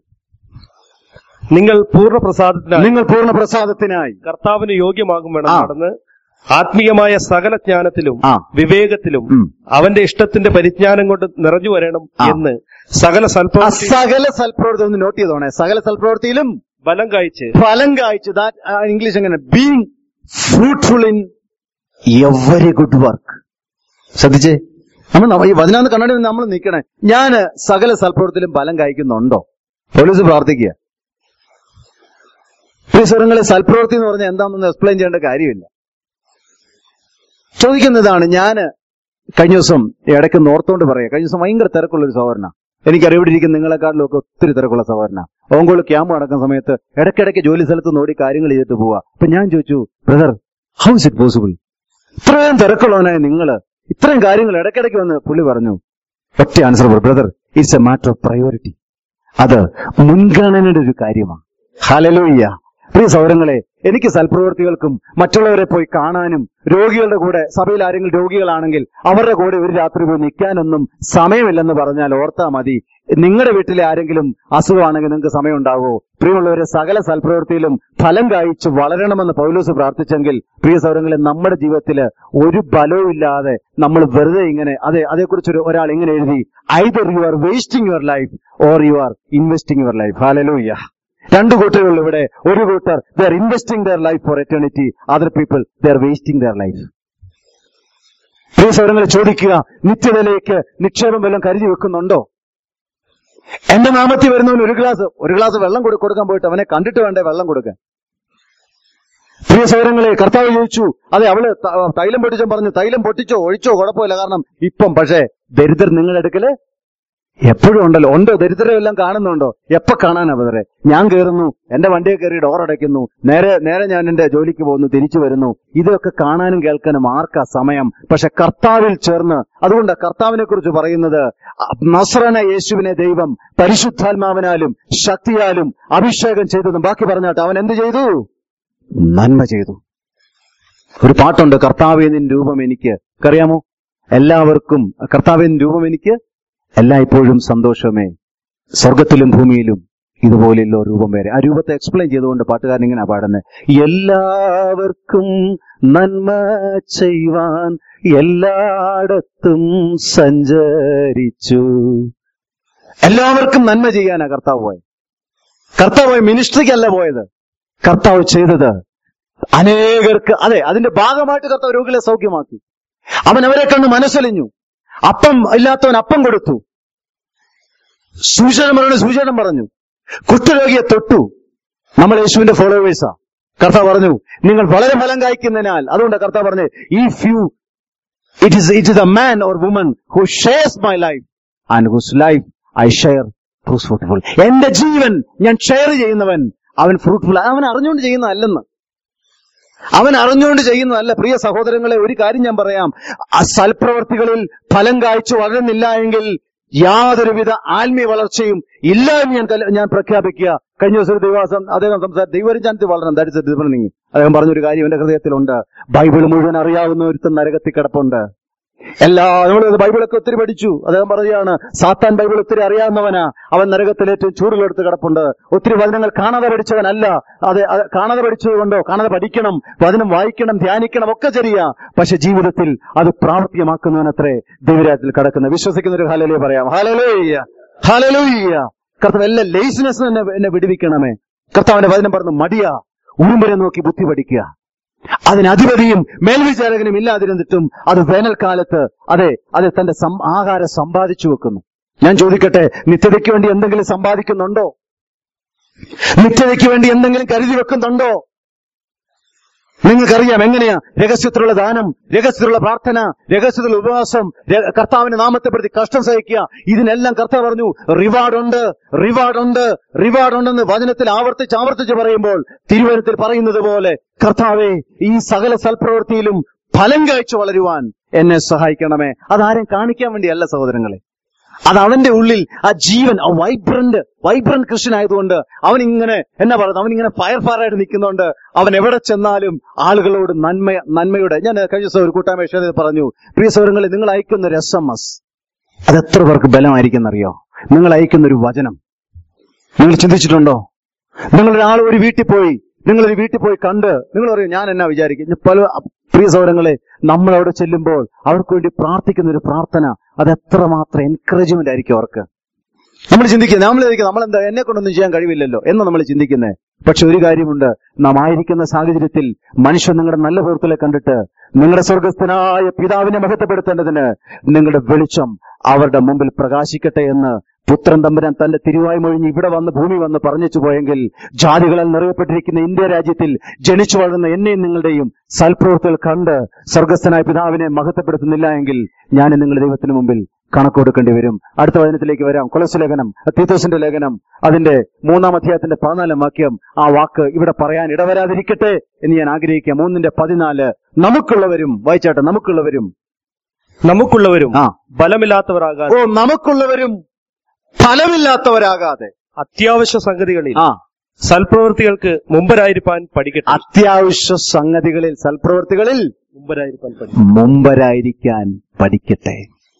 Speaker 2: നിങ്ങൾ പൂർണ്ണ പ്രസാദത്തിനായി
Speaker 1: നിങ്ങൾ പൂർണ്ണ പ്രസാദത്തിനായി
Speaker 2: കർത്താവിന് യോഗ്യമാകും വേണം
Speaker 1: ആ.
Speaker 2: നടന്ന് ആത്മീയമായ സകല ജ്ഞാനത്തിലും
Speaker 1: ആ.
Speaker 2: വിവേകത്തിലും
Speaker 1: ഉം.
Speaker 2: അവന്റെ ഇഷ്ടത്തിന്റെ പരിജ്ഞാനം കൊണ്ട് നിറഞ്ഞു വരണം
Speaker 1: ആ.
Speaker 2: എന്ന് സകല
Speaker 1: ആ
Speaker 2: സൽപ്രവൃത്തി
Speaker 1: സകല സൽപ്രവൃത്തി ഒന്ന് നോട്ട് ചെയ്തോണേ സകല സൽപ്രവൃത്തിയിലും
Speaker 2: ബലം കായ്ച്ച്
Speaker 1: ഫലം കായ്ച്ചു ദാറ്റ് ഇംഗ്ലീഷ് എങ്ങനെ being fruitful in every good work ശ്രദ്ധിച്ചേ നമ്മൾ നമ്മ- ഈ വചനാന്ന് കണ്ണടി നമ്മൾ നിൽക്കണേ ഞാന് സകല സൽപ്രവൃത്തിയിലും ഫലം കായ്ക്കുന്നുണ്ടോ പോലീസ് പ്രാർത്ഥിക്കുക സ്വരങ്ങളെ സൽപ്രവൃത്തി എന്ന് പറഞ്ഞാൽ എന്താണെന്ന് എക്സ്പ്ലെയിൻ ചെയ്യേണ്ട കാര്യമില്ല ചോദിക്കുന്നതാണ് ഞാന് കഴിഞ്ഞ ദിവസം ഇടയ്ക്ക് നോർത്തോണ്ട് പറയാം കഴിഞ്ഞ ദിവസം ഭയങ്കര തിരക്കുള്ള ഒരു സഹോദരന എനിക്കറിയാം ഇവിടെ ഇരിക്കുന്ന നിങ്ങളെക്കാട്ടിലും ഒക്കെ ഒത്തിരി തിരക്കുള്ള സഹോദരനാ ഓങ്കോള് ക്യാമ്പ് നടക്കുന്ന സമയത്ത് ഇടയ്ക്കിടയ്ക്ക് ജോലി സ്ഥലത്ത് നോടി കാര്യങ്ങൾ ചെയ്തിട്ട് പോവാ അപ്പൊ ഞാൻ ചോദിച്ചു brother how is it possible ഇത്രയും തിരക്കുള്ളവനായ നിങ്ങള് ഇത്രയും കാര്യങ്ങൾ ഇടയ്ക്കിടയ്ക്ക് വന്ന് പുള്ളി പറഞ്ഞു ഒറ്റ answer brother it's a matter of priority അത് മുൻഗണനയുടെ ഒരു കാര്യമാണ് ഹലലോയ്യ പ്രിയ സൗരങ്ങളെ എനിക്ക് സൽപ്രവൃത്തികൾക്കും മറ്റുള്ളവരെ പോയി കാണാനും രോഗികളുടെ കൂടെ സഭയിൽ ആരെങ്കിലും രോഗികളാണെങ്കിൽ അവരുടെ കൂടെ ഒരു രാത്രി പോയി നിൽക്കാനൊന്നും സമയമില്ലെന്ന് പറഞ്ഞാൽ ഓർത്താ മതി നിങ്ങളുടെ വീട്ടിലെ ആരെങ്കിലും അസുഖമാണെങ്കിൽ നിങ്ങൾക്ക് സമയം ഉണ്ടാകുമോ പ്രിയമുള്ളവരെ സകല സൽപ്രവൃത്തിയിലും ഫലം കായ്ച്ച് വളരണമെന്ന് പൗലോസ് പ്രാർത്ഥിച്ചെങ്കിൽ പ്രിയ സൗരങ്ങളെ നമ്മുടെ ജീവിതത്തിൽ ഒരു ബലവും ഇല്ലാതെ നമ്മൾ വെറുതെ ഇങ്ങനെ അതെ അതേക്കുറിച്ച് ഒരു ഒരാൾ ഇങ്ങനെ എഴുതി either you are wasting your life or you are investing your life hallelujah രണ്ടു കൂട്ടരുള്ളൂ ഇവിടെ ഒരു കൂട്ടർ they're investing their life for eternity other people they're wasting their life പ്രിയ സൗരങ്ങളെ ചോദിക്കുക നിത്യതയിലേക്ക് നിക്ഷേപം വല്ലതും കരുതി വെക്കുന്നുണ്ടോ എന്റെ നാമത്തിൽ വരുന്നവൻ ഒരു ഗ്ലാസ് ഒരു ഗ്ലാസ് വെള്ളം കൊടു- കൊടുക്കാൻ പോയിട്ട് അവനെ കണ്ടിട്ട് വേണ്ടേ വെള്ളം കൊടുക്കാൻ പ്രിയ സൗരങ്ങളെ കർത്താവ് ചോദിച്ചു അതെ അവള് ത- തൈലം പൊട്ടിച്ചോ പറഞ്ഞു തൈലം പൊട്ടിച്ചോ ഒഴിച്ചോ കുഴപ്പമില്ല കാരണം ഇപ്പം പക്ഷേ ദരിദ്രർ നിങ്ങളുടെ അടുക്കല് എപ്പോഴും ഉണ്ടല്ലോ ഉണ്ടോ ദരിദ്രം എല്ലാം കാണുന്നുണ്ടോ എപ്പോ കാണാനാ ബദറെ ഞാൻ കയറുന്നു എന്റെ വണ്ടിയെ കയറി ഡോർ അടയ്ക്കുന്നു നേരെ നേരെ ഞാൻ എന്റെ ജോലിക്ക് പോകുന്നു തിരിച്ചു വരുന്നു ഇതൊക്കെ കാണാനും കേൾക്കാനും ആർക്കാ സമയം പക്ഷെ കർത്താവിൽ ചേർന്ന് അതുകൊണ്ട് കർത്താവിനെ കുറിച്ച് പറയുന്നത് നസ്രന യേശുവിനെ ദൈവം പരിശുദ്ധാത്മാവിനാലും ശക്തിയാലും അഭിഷേകം ചെയ്തതും ബാക്കി പറഞ്ഞാട്ടെ അവൻ എന്ത് ചെയ്തു നന്മ ചെയ്തു ഒരു പാട്ടുണ്ട് കർത്താവേ നിൻ രൂപം എനിക്ക് അറിയാമോ എല്ലാവർക്കും കർത്താവേ നിൻ രൂപം എനിക്ക് എല്ലായ്പ്പോഴും സന്തോഷമേ സ്വർഗത്തിലും ഭൂമിയിലും ഇതുപോലെയുള്ള രൂപം വരെ ആ രൂപത്തെ എക്സ്പ്ലെയിൻ ചെയ്തുകൊണ്ട് പാട്ടുകാരൻ ഇങ്ങനെ പാടുന്നത് എല്ലാവർക്കും നന്മ ചെയ്യുവാൻ എല്ലായിടത്തും സഞ്ചരിച്ചു എല്ലാവർക്കും നന്മ ചെയ്യാനാ കർത്താവ് പോയത് കർത്താവ് പോയ മിനിസ്ട്രിക്കല്ല പോയത് കർത്താവ് ചെയ്തത് അനേകർക്ക് അതെ അതിന്റെ ഭാഗമായിട്ട് കർത്താവ് രോഗികളെ സൗഖ്യമാക്കി അവൻ അവരെ കണ്ട് മനസ്സലിഞ്ഞു അപ്പം ഇല്ലാത്തവൻ അപ്പം കൊടുത്തു സൂചനം പറഞ്ഞു സൂചനം പറഞ്ഞു കുഷ്ഠരോഗിയെ തൊട്ടു നമ്മൾ യേശുവിന്റെ ഫോളോവേഴ്സാ കർത്താവ് പറഞ്ഞു നിങ്ങൾ വളരെ ഫലം കായ്ക്കുന്നതിനാൽ അതുകൊണ്ട് കർത്താവ് പറഞ്ഞു if you it is it is a man or woman who shares my life and whose life I share fruitful എന്റെ ജീവൻ ഞാൻ ഷെയർ ചെയ്യുന്നവൻ അവൻ ഫ്രൂട്ട്ഫുൾ അവൻ അറിഞ്ഞുകൊണ്ട് ചെയ്യുന്നതല്ലെന്ന് അവൻ അറിഞ്ഞുകൊണ്ട് ചെയ്യുന്നതല്ല പ്രിയ സഹോദരങ്ങളെ ഒരു കാര്യം ഞാൻ പറയാം ആ സൽപ്രവർത്തികളിൽ ഫലം കായ്ച്ചു വളരുന്നില്ല എങ്കിൽ യാതൊരുവിധ ആത്മീയ വളർച്ചയും ഇല്ല എന്ന് ഞാൻ കല- ഞാൻ പ്രഖ്യാപിക്കുക കഴിഞ്ഞ ദിവസം ഒരു ദൈവാസം അദ്ദേഹം സംസാര ദൈവരിജാനത്തിൽ വളരണം ദാരിദ്ര്യ ഡിസിപ്ലിനിങ് അദ്ദേഹം പറഞ്ഞൊരു കാര്യം എന്റെ ഹൃദയത്തിലുണ്ട് ബൈബിൾ മുഴുവൻ അറിയാവുന്ന ഒരുത്തൻ നരകത്തിൽ കിടപ്പുണ്ട് എല്ലാ നമ്മൾ ബൈബിളൊക്കെ ഒത്തിരി പഠിച്ചു അദ്ദേഹം പറയുകയാണ് സാത്താൻ ബൈബിൾ ഒത്തിരി അറിയാവുന്നവനാ അവൻ നരകത്തിൽ ഏറ്റവും ചൂടുകളെടുത്ത് കിടപ്പുണ്ട് ഒത്തിരി വചനങ്ങൾ കാണാതെ പഠിച്ചവനല്ല അത് അത് കാണാതെ പഠിച്ചതുകൊണ്ടോ കാണാതെ പഠിക്കണം വചനം വായിക്കണം ധ്യാനിക്കണം ഒക്കെ ശരിയാ പക്ഷെ ജീവിതത്തിൽ അത് പ്രാവർത്തികമാക്കുന്നവനത്രേ ദൈവരാജ്യത്തിൽ കിടക്കുന്ന വിശ്വസിക്കുന്ന ഒരു ഹാലലേ പറയാം ഹാലലോയ്യ ഹാലലോയ്യ കർത്താവ് എല്ലാ ലേസിനെസ് എന്നെ എന്നെ വിടുവിക്കണമേ കർത്താവിന്റെ വചനം പറഞ്ഞു മടിയാ ഉറുമ്പരെ നോക്കി ബുദ്ധി പഠിക്കുക അതിന് അധിപതിയും മേൽവിചാരകനും ഇല്ലാതിരുന്നിട്ടും അത് വേനൽക്കാലത്ത് അതെ അത് തന്റെ സം- ആഹാരം സമ്പാദിച്ചു വെക്കുന്നു ഞാൻ ചോദിക്കട്ടെ നിത്യതയ്ക്ക് വേണ്ടി എന്തെങ്കിലും സമ്പാദിക്കുന്നുണ്ടോ നിത്യതയ്ക്ക് വേണ്ടി എന്തെങ്കിലും കരുതി വെക്കുന്നുണ്ടോ നിങ്ങൾക്കറിയാം എങ്ങനെയാ രഹസ്യത്തിലുള്ള ദാനം രഹസ്യത്തിലുള്ള പ്രാർത്ഥന രഹസ്യത്തിലുള്ള ഉപവാസം ര- കർത്താവിന്റെ നാമത്തെ പ്രതി കഷ്ടം സഹിക്കുക ഇതിനെല്ലാം കർത്താവ് പറഞ്ഞു റിവാർഡ് ഉണ്ട് റിവാർഡ് ഉണ്ട് റിവാർഡ് ഉണ്ടെന്ന് വചനത്തിൽ ആവർത്തിച്ച് ആവർത്തിച്ച് പറയുമ്പോൾ തിരുവനന്തപുരത്തിൽ പറയുന്നത് പോലെ കർത്താവെ ഈ സകല സൽപ്രവൃത്തിയിലും ഫലം കാഴ്ച വളരുവാൻ എന്നെ സഹായിക്കണമേ അതാരും കാണിക്കാൻ വേണ്ടിയല്ല സഹോദരങ്ങളെ അത് അവന്റെ ഉള്ളിൽ ആ ജീവൻ ആ വൈബ്രന്റ് വൈബ്രന്റ് ക്രിസ്ത്യൻ ആയതുകൊണ്ട് അവൻ ഇങ്ങനെ എന്നാ പറയുന്നത് അവൻ ഇങ്ങനെ ഫയർ ഫയറായിട്ട് നിൽക്കുന്നുണ്ട് അവൻ എവിടെ ചെന്നാലും ആളുകളോട് നന്മ നന്മയുടെ ഞാൻ കഴിഞ്ഞ ദിവസം ഒരു കൂട്ടായ്മ വിഷയത്തിൽ പറഞ്ഞു പ്രിയ സൗരങ്ങളെ നിങ്ങൾ അയക്കുന്ന ഒരു എസ് എം എസ് അത് എത്ര പേർക്ക് ബലമായിരിക്കും അറിയോ നിങ്ങൾ അയക്കുന്ന ഒരു വചനം നിങ്ങൾ ചിന്തിച്ചിട്ടുണ്ടോ നിങ്ങൾ ഒരാൾ ഒരു വീട്ടിൽ പോയി നിങ്ങൾ ഒരു വീട്ടിൽ പോയി കണ്ട് നിങ്ങൾ പറയും ഞാൻ എന്നാ വിചാരിക്കും ഇനി പല പ്രിയ സൗരങ്ങളെ നമ്മൾ അവിടെ ചെല്ലുമ്പോൾ അവർക്ക് വേണ്ടി പ്രാർത്ഥിക്കുന്ന ഒരു പ്രാർത്ഥന അത് എത്രമാത്രം എൻകറേജ്മെന്റ് ആയിരിക്കും അവർക്ക് നമ്മൾ ചിന്തിക്കുന്നത് നമ്മൾ ചിന്തിക്കുന്നത് നമ്മളെന്താ എന്നെ കൊണ്ടൊന്നും ചെയ്യാൻ കഴിവില്ലല്ലോ എന്ന് നമ്മൾ ചിന്തിക്കുന്നത് പക്ഷെ ഒരു കാര്യമുണ്ട് നാം ആയിരിക്കുന്ന സാഹചര്യത്തിൽ മനുഷ്യൻ നിങ്ങളുടെ നല്ല പ്രവൃത്തികളെ കണ്ടിട്ട് നിങ്ങളുടെ സ്വർഗസ്ഥനായ പിതാവിനെ മഹത്വപ്പെടുത്തേണ്ടതിന് നിങ്ങളുടെ വെളിച്ചം അവരുടെ മുമ്പിൽ പ്രകാശിക്കട്ടെ എന്ന് പുത്രൻ തമ്പുരാൻ തന്റെ തിരുവായി മൊഴിഞ്ഞ് ഇവിടെ വന്ന് ഭൂമി വന്ന് പറഞ്ഞിച്ചു പോയെങ്കിൽ ജാതികളാൽ നിറയപ്പെട്ടിരിക്കുന്ന ഇന്ത്യ രാജ്യത്തിൽ ജനിച്ചു വളർന്ന എന്നെയും നിങ്ങളുടെയും സൽപ്രവൃത്തികൾ കണ്ട് സ്വർഗസ്ഥനായ പിതാവിനെ മഹത്വപ്പെടുത്തുന്നില്ല എങ്കിൽ ഞാൻ നിങ്ങളുടെ ദൈവത്തിന് മുമ്പിൽ കണക്ക് കൊടുക്കേണ്ടി വരും അടുത്ത വചനത്തിലേക്ക് വരാം കൊളസ് ലേഖനം തീത്തോസിന്റെ ലേഖനം അതിന്റെ മൂന്നാം അധ്യായത്തിന്റെ പതിനാലാം വാക്യം ആ വാക്ക് ഇവിടെ പറയാൻ ഇടവരാതിരിക്കട്ടെ എന്ന് ഞാൻ ആഗ്രഹിക്കാം മൂന്നിന്റെ പതിനാല് നമുക്കുള്ളവരും വായിച്ചാട്ടെ നമുക്കുള്ളവരും
Speaker 2: നമുക്കുള്ളവരും
Speaker 1: ആ
Speaker 2: ബലമില്ലാത്തവരാകാൻ
Speaker 1: ഓ നമുക്കുള്ളവരും ഫലമില്ലാത്തവരാകാതെ
Speaker 2: അത്യാവശ്യ സംഗതികളിൽ
Speaker 1: ആ
Speaker 2: സൽപ്രവൃത്തികൾക്ക് മുമ്പരായിരിക്കാൻ പഠിക്കട്ടെ
Speaker 1: അത്യാവശ്യ സംഗതികളിൽ സൽപ്രവൃത്തികളിൽ
Speaker 2: മുമ്പരായിരിക്കാൻ പഠിക്കട്ടെ
Speaker 1: മുമ്പരായിരിക്കാൻ പഠിക്കട്ടെ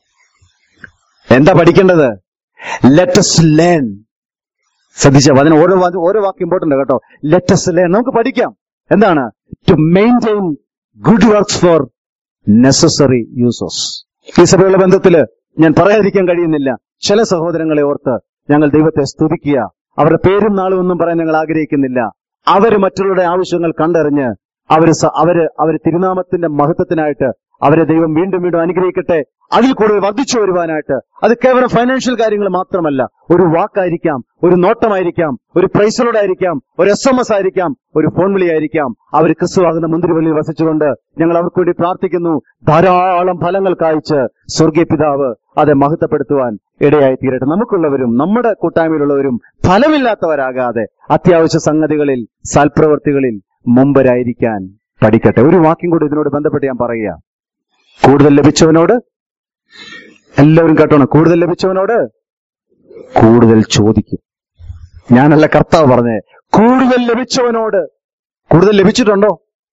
Speaker 1: എന്താ പഠിക്കേണ്ടത് ലെറ്റസ് ലേൺ ശ്രദ്ധിച്ച അതിന് ഓരോ വാ- ഓരോ വാക്ക് ഇമ്പോർട്ടന്റ് കേട്ടോ ലെറ്റസ് ലേൺ നമുക്ക് പഠിക്കാം എന്താണ് to maintain good works for necessary uses ഈ സഭയുള്ള ബന്ധത്തില് ഞാൻ പറയാതിരിക്കാൻ കഴിയുന്നില്ല ചില സഹോദരങ്ങളെ ഓർത്ത് ഞങ്ങൾ ദൈവത്തെ സ്തുതിക്കുക അവരുടെ പേരും നാളും ഒന്നും പറയാൻ ഞങ്ങൾ ആഗ്രഹിക്കുന്നില്ല അവര് മറ്റുള്ളവരുടെ ആവശ്യങ്ങൾ കണ്ടറിഞ്ഞ് അവര് സ- അവര് അവര് തിരുനാമത്തിന്റെ മഹത്വത്തിനായിട്ട് അവരെ ദൈവം വീണ്ടും വീണ്ടും അനുഗ്രഹിക്കട്ടെ അതിൽ കൂടുതൽ വർദ്ധിച്ചു വരുവാനായിട്ട് അത് കേവലം ഫൈനാൻഷ്യൽ കാര്യങ്ങൾ മാത്രമല്ല ഒരു വാക്കായിരിക്കാം ഒരു നോട്ടമായിരിക്കാം ഒരു പ്രൈസലോടായിരിക്കാം ഒരു എസ് എം എസ് ആയിരിക്കാം ഒരു ഫോൺ വിളിയായിരിക്കാം അവർ ക്രിസ്തുവാകുന്ന മുന്തിരിവള്ളിയിൽ വസിച്ചുകൊണ്ട് ഞങ്ങൾ അവർക്ക് വേണ്ടി പ്രാർത്ഥിക്കുന്നു ധാരാളം ഫലങ്ങൾ കായ്ച്ച് സ്വർഗീയ പിതാവ് അത് മഹത്വപ്പെടുത്തുവാൻ ഇടയായി തീരട്ടെ നമുക്കുള്ളവരും നമ്മുടെ കൂട്ടായ്മയിലുള്ളവരും ഫലമില്ലാത്തവരാകാതെ അത്യാവശ്യ സംഗതികളിൽ സൽപ്രവർത്തികളിൽ മുമ്പരായിരിക്കാൻ പഠിക്കട്ടെ ഒരു വാക്യം കൂടി ഇതിനോട് ബന്ധപ്പെട്ട് ഞാൻ പറയുക കൂടുതൽ ലഭിച്ചവനോട് എല്ലാവരും കേട്ടോണം കൂടുതൽ ലഭിച്ചവനോട് കൂടുതൽ ചോദിക്കും ഞാനല്ല കർത്താവ് പറഞ്ഞേ കൂടുതൽ ലഭിച്ചവനോട് കൂടുതൽ ലഭിച്ചിട്ടുണ്ടോ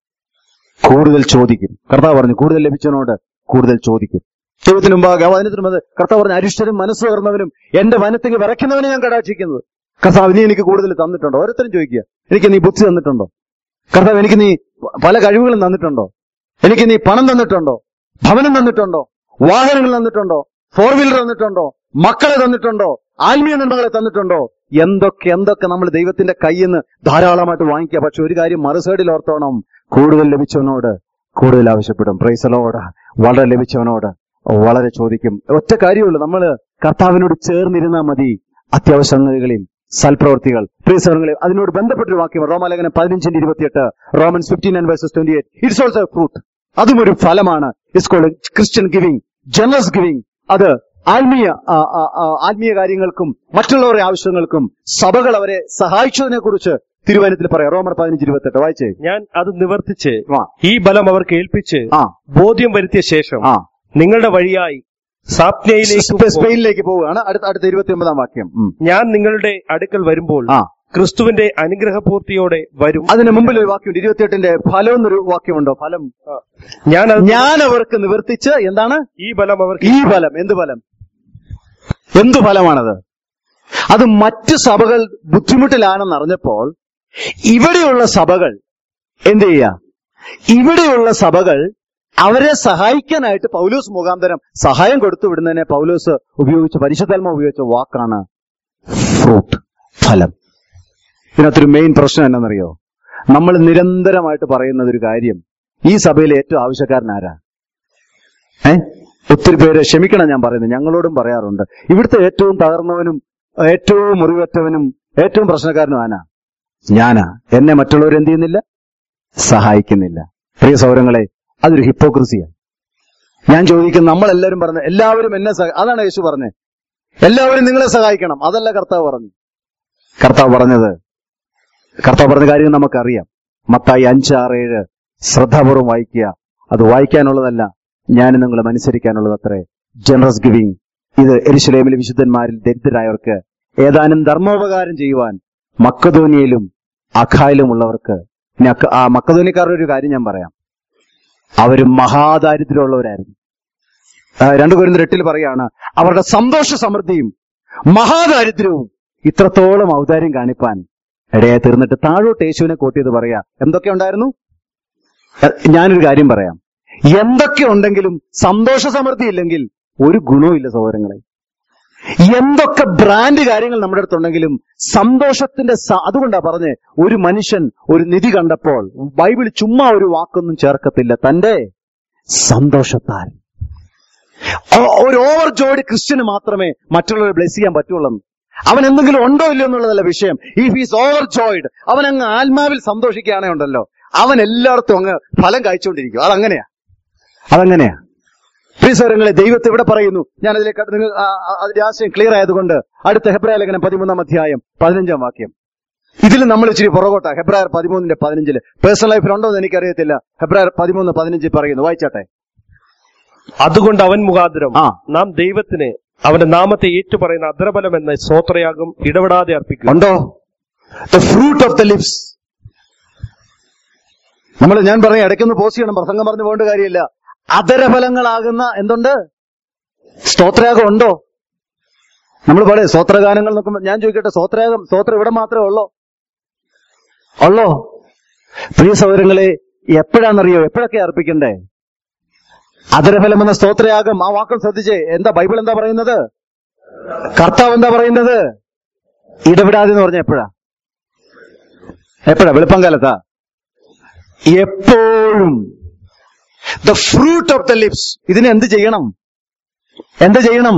Speaker 1: കൂടുതൽ ചോദിക്കും കർത്താവ് പറഞ്ഞു കൂടുതൽ ലഭിച്ചവനോട് കൂടുതൽ ചോദിക്കും ദൈവത്തിന് മുമ്പാകെ വചനത്തിന് മുമ്പ് കർത്താവ് പറഞ്ഞു അരിഷ്ടനും മനസ്സ് തുറന്നവനും എന്റെ വനത്തേക്ക് വിറയ്ക്കുന്നവനെ ഞാൻ കടാക്ഷിക്കുന്നത് കർത്താവ് നീ എനിക്ക് കൂടുതൽ തന്നിട്ടുണ്ടോ ഓരോരുത്തരും ചോദിക്കുക എനിക്ക് നീ ബുദ്ധി തന്നിട്ടുണ്ടോ കർത്താവ് എനിക്ക് നീ പല കഴിവുകളും തന്നിട്ടുണ്ടോ എനിക്ക് നീ പണം തന്നിട്ടുണ്ടോ ഭവനം തന്നിട്ടുണ്ടോ വാഹനങ്ങൾ തന്നിട്ടുണ്ടോ ഫോർ വീലർ തന്നിട്ടുണ്ടോ മക്കളെ തന്നിട്ടുണ്ടോ ആത്മീയ നന്മകളെ തന്നിട്ടുണ്ടോ എന്തൊക്കെ എന്തൊക്കെ നമ്മൾ ദൈവത്തിന്റെ കയ്യിൽ നിന്ന് ധാരാളമായിട്ട് വാങ്ങിക്കുക പക്ഷെ ഒരു കാര്യം മറുസൈഡിൽ ഓർത്തോണം കൂടുതൽ ലഭിച്ചവനോട് കൂടുതൽ ആവശ്യപ്പെടും പ്രൈസലോട് വളരെ ലഭിച്ചവനോട് വളരെ ചോദിക്കും ഒറ്റ കാര്യമുള്ളൂ നമ്മൾ കർത്താവിനോട് ചേർന്നിരുന്നാൽ മതി അത്യാവശ്യ സംഗതികളിൽ സൽപ്രവർത്തികൾ പ്രിയസവങ്ങളെ അതിനോട് ബന്ധപ്പെട്ടൊരു വാക്യം റോമാലേഖനം പതിനഞ്ചിന്റെ ഇരുപത്തിയെട്ട് Romans fifteen and verses twenty eight it's also fruit അതും ഒരു ഫലമാണ് it's called Christian giving generous giving അത് ആത്മീയ ആ, ആ, ആ, ആത്മീയ കാര്യങ്ങൾക്കും മറ്റുള്ളവരുടെ ആവശ്യങ്ങൾക്കും സഭകൾ അവരെ സഹായിച്ചതിനെ കുറിച്ച് തിരുവനന്തപുരത്തിൽ പറയാം റോമർ പതിനഞ്ച് ഇരുപത്തെട്ട് വായിച്ചേ
Speaker 2: ഞാൻ അത് നിവർത്തിച്ച്
Speaker 1: ആ
Speaker 2: ഈ ബലം അവർക്ക് ഏൽപ്പിച്ച്
Speaker 1: ആ
Speaker 2: ബോധ്യം വരുത്തിയ ശേഷം
Speaker 1: ആ
Speaker 2: നിങ്ങളുടെ വഴിയായി സാപ്നയിലേക്കും
Speaker 1: സ്പെ- സ്പെയിനിലേക്ക് പോവുകയാണ് അടുത്ത അടുത്ത ഇരുപത്തി ഒമ്പതാം വാക്യം ഉം.
Speaker 2: ഞാൻ നിങ്ങളുടെ അടുക്കൽ വരുമ്പോൾ
Speaker 1: ആ
Speaker 2: ക്രിസ്തുവിന്റെ അനുഗ്രഹപൂർത്തിയോടെ വരും
Speaker 1: അതിന് മുമ്പിൽ ഒരു വാക്യമുണ്ട് ഇരുപത്തിയെട്ടിന്റെ ഫലം എന്നൊരു വാക്യമുണ്ടോ ഫലം
Speaker 2: ഞാൻ അത്
Speaker 1: ഞാൻ അവർക്ക് നിവർത്തിച്ച് എന്താണ്
Speaker 2: ഈ ബലം അവർക്ക്
Speaker 1: ഈ ഫലം എന്ത് ഫലം എന്ത് ഫലമാണത് അത് മറ്റ് സഭകൾ ബുദ്ധിമുട്ടിലാണെന്ന് അറിഞ്ഞപ്പോൾ ഇവിടെയുള്ള സഭകൾ എന്ത് ചെയ്യുക ഇവിടെയുള്ള സഭകൾ അവരെ സഹായിക്കാനായിട്ട് പൗലോസ് മുഖാന്തരം സഹായം കൊടുത്തു വിടുന്നതിനെ പൗലോസ് ഉപയോഗിച്ച പരിശുദ്ധാത്മ ഉപയോഗിച്ച വാക്കാണ് ഫ്രൂട്ട് ഫലം ഇതിനകത്തൊരു മെയിൻ പ്രശ്നം എന്നാണെന്നറിയോ നമ്മൾ നിരന്തരമായിട്ട് പറയുന്നത് ഒരു കാര്യം ഈ സഭയിലെ ഏറ്റവും ആവശ്യക്കാരൻ ആരാ ഏ ഒത്തിരി പേര് ക്ഷമിക്കണം ഞാൻ പറയുന്നത് ഞങ്ങളോടും പറയാറുണ്ട് ഇവിടുത്തെ ഏറ്റവും തകർന്നവനും ഏറ്റവും മുറിവറ്റവനും ഏറ്റവും പ്രശ്നക്കാരനും ആനാ ഞാനാ എന്നെ മറ്റുള്ളവർ എന്ത് ചെയ്യുന്നില്ല സഹായിക്കുന്നില്ല പ്രിയ സൗരങ്ങളെ അതൊരു ഹിപ്പോക്രസിയാണ് ഞാൻ ചോദിക്കും നമ്മളെല്ലാവരും പറഞ്ഞ എല്ലാവരും എന്നെ സഹ അതാണ് യേശു പറഞ്ഞത് എല്ലാവരും നിങ്ങളെ സഹായിക്കണം അതല്ല കർത്താവ് പറഞ്ഞു കർത്താവ് പറഞ്ഞത് കർത്താവ് പറഞ്ഞ കാര്യം നമുക്കറിയാം മത്തായി അഞ്ച് ആറ് ഏഴ് ശ്രദ്ധാപൂർവം വായിക്കുക അത് വായിക്കാനുള്ളതല്ല ഞാൻ നിങ്ങളും അനുസരിക്കാനുള്ളത് അത്രേ ജനറസ് ഗിവിംഗ് ഇത് എരിശിലേമിലെ വിശുദ്ധന്മാരിൽ ദരിദ്രരായവർക്ക് ഏതാനും ധർമ്മോപകാരം ചെയ്യുവാൻ മക്കധോനിയയിലും അഖായിലുമുള്ളവർക്ക് ഇനി അക്ക- ആ മക്കധോനിക്കാരുടെ ഒരു കാര്യം ഞാൻ പറയാം അവര് മഹാദാരിദ്ര്യമുള്ളവരായിരുന്നു ആ, രണ്ടു പേരും എട്ടിൽ പറയാണ് അവരുടെ സന്തോഷ സമൃദ്ധിയും മഹാദാരിദ്ര്യവും ഇത്രത്തോളം ഔദാര്യം കാണിപ്പാൻ ഇടയായി തീർന്നിട്ട് താഴോട്ട് യേശുവിനെ കോട്ടിയത് പറയാ എന്തൊക്കെ ഉണ്ടായിരുന്നു എ- ഞാനൊരു കാര്യം പറയാം എന്തൊക്കെ ഉണ്ടെങ്കിലും സന്തോഷ സമൃദ്ധി ഇല്ലെങ്കിൽ ഒരു ഗുണവും ഇല്ല സഹോദരങ്ങളെ എന്തൊക്കെ ബ്രാൻഡ് കാര്യങ്ങൾ നമ്മുടെ അടുത്തുണ്ടെങ്കിലും സന്തോഷത്തിന്റെ സ- അതുകൊണ്ടാ പറഞ്ഞ് ഒരു മനുഷ്യൻ ഒരു നിധി കണ്ടപ്പോൾ ബൈബിൾ ചുമ്മാ ഒരു വാക്കൊന്നും ചേർക്കത്തില്ല തന്റെ സന്തോഷത്താൽ ഒ- ഒരു ഓവർ ജോയ്ഡ് ക്രിസ്ത്യന് മാത്രമേ മറ്റുള്ളവരെ ബ്ലെസ് ചെയ്യാൻ പറ്റുള്ളൂ അവൻ എന്തെങ്കിലും ഉണ്ടോ ഇല്ലയോ എന്നുള്ളതല്ല വിഷയം ഇഫ് ഈസ് ഓവർ ജോയ്ഡ് അവൻ അങ്ങ് ആത്മാവിൽ സന്തോഷിക്കുകയാണെ ഉണ്ടല്ലോ അവൻ എല്ലായിടത്തും അങ്ങ് ഫലം കഴിച്ചുകൊണ്ടിരിക്കും അതങ്ങനെയാ അതങ്ങനെയാ പ്രിയ സൗരങ്ങളെ ദൈവത്തെ ഇവിടെ പറയുന്നു ഞാൻ അതിലേക്ക് നിങ്ങൾ ആ- ആ- അതിന്റെ ആശയം ക്ലിയർ ആയതുകൊണ്ട് അടുത്ത ഹെബ്രായ ലേഖനം പതിമൂന്നാം അധ്യായം പതിനഞ്ചാം വാക്യം ഇതിൽ നമ്മൾ ഇച്ചിരി പുറകോട്ടാ ഹെബ്രായർ പതിമൂന്നിന്റെ പതിനഞ്ചില് പേഴ്സണൽ ലൈഫിൽ ഉണ്ടോ എന്ന് എനിക്കറിയത്തില്ല ഹെബ്രായർ പതിമൂന്ന് പതിനഞ്ചിൽ പറയുന്നു വായിച്ചാട്ടെ
Speaker 2: അതുകൊണ്ട് അവൻ മുഖാന്തരം
Speaker 1: ആ.
Speaker 2: നാം ദൈവത്തിന് അവന്റെ നാമത്തെ ഏറ്റുപറയുന്ന അദ്രബലം എന്ന സ്വോത്രയാഗം ഇടപെടാതെ അർപ്പിക്കും
Speaker 1: ഉണ്ടോ the fruit of the lips നമ്മൾ ഞാൻ പറയാം ഇടയ്ക്കൊന്ന് പോസ്റ്റ് ചെയ്യണം പ്രസംഗം പറഞ്ഞു പോകേണ്ട കാര്യമില്ല അതരഫലങ്ങളാകുന്ന എന്തുണ്ട് സ്തോത്രയാഗം ഉണ്ടോ നമ്മൾ പറയും സ്തോത്രഗാനങ്ങൾ നോക്കുമ്പോൾ ഞാൻ ചോദിക്കട്ടെ സ്തോത്രയാഗം സ്തോത്രം ഇവിടെ മാത്രമേ ഉള്ളോ ഉള്ളോ പ്രിയ സൗകര്യങ്ങളെ എപ്പോഴാണെന്നറിയോ എപ്പോഴൊക്കെ അർപ്പിക്കണ്ടേ അതരഫലം എന്ന സ്തോത്രയാഗം ആ വാക്കുകൾ ശ്രദ്ധിച്ചേ എന്താ ബൈബിൾ എന്താ പറയുന്നത് കർത്താവ് എന്താ പറയുന്നത് ഇടപെടാതെ എന്ന് പറഞ്ഞ എപ്പോഴാ എപ്പോഴാ വെളുപ്പം കാലത്താ എപ്പോഴും the fruit of the lips ഇതിന് എന്ത് ചെയ്യണം എന്ത് ചെയ്യണം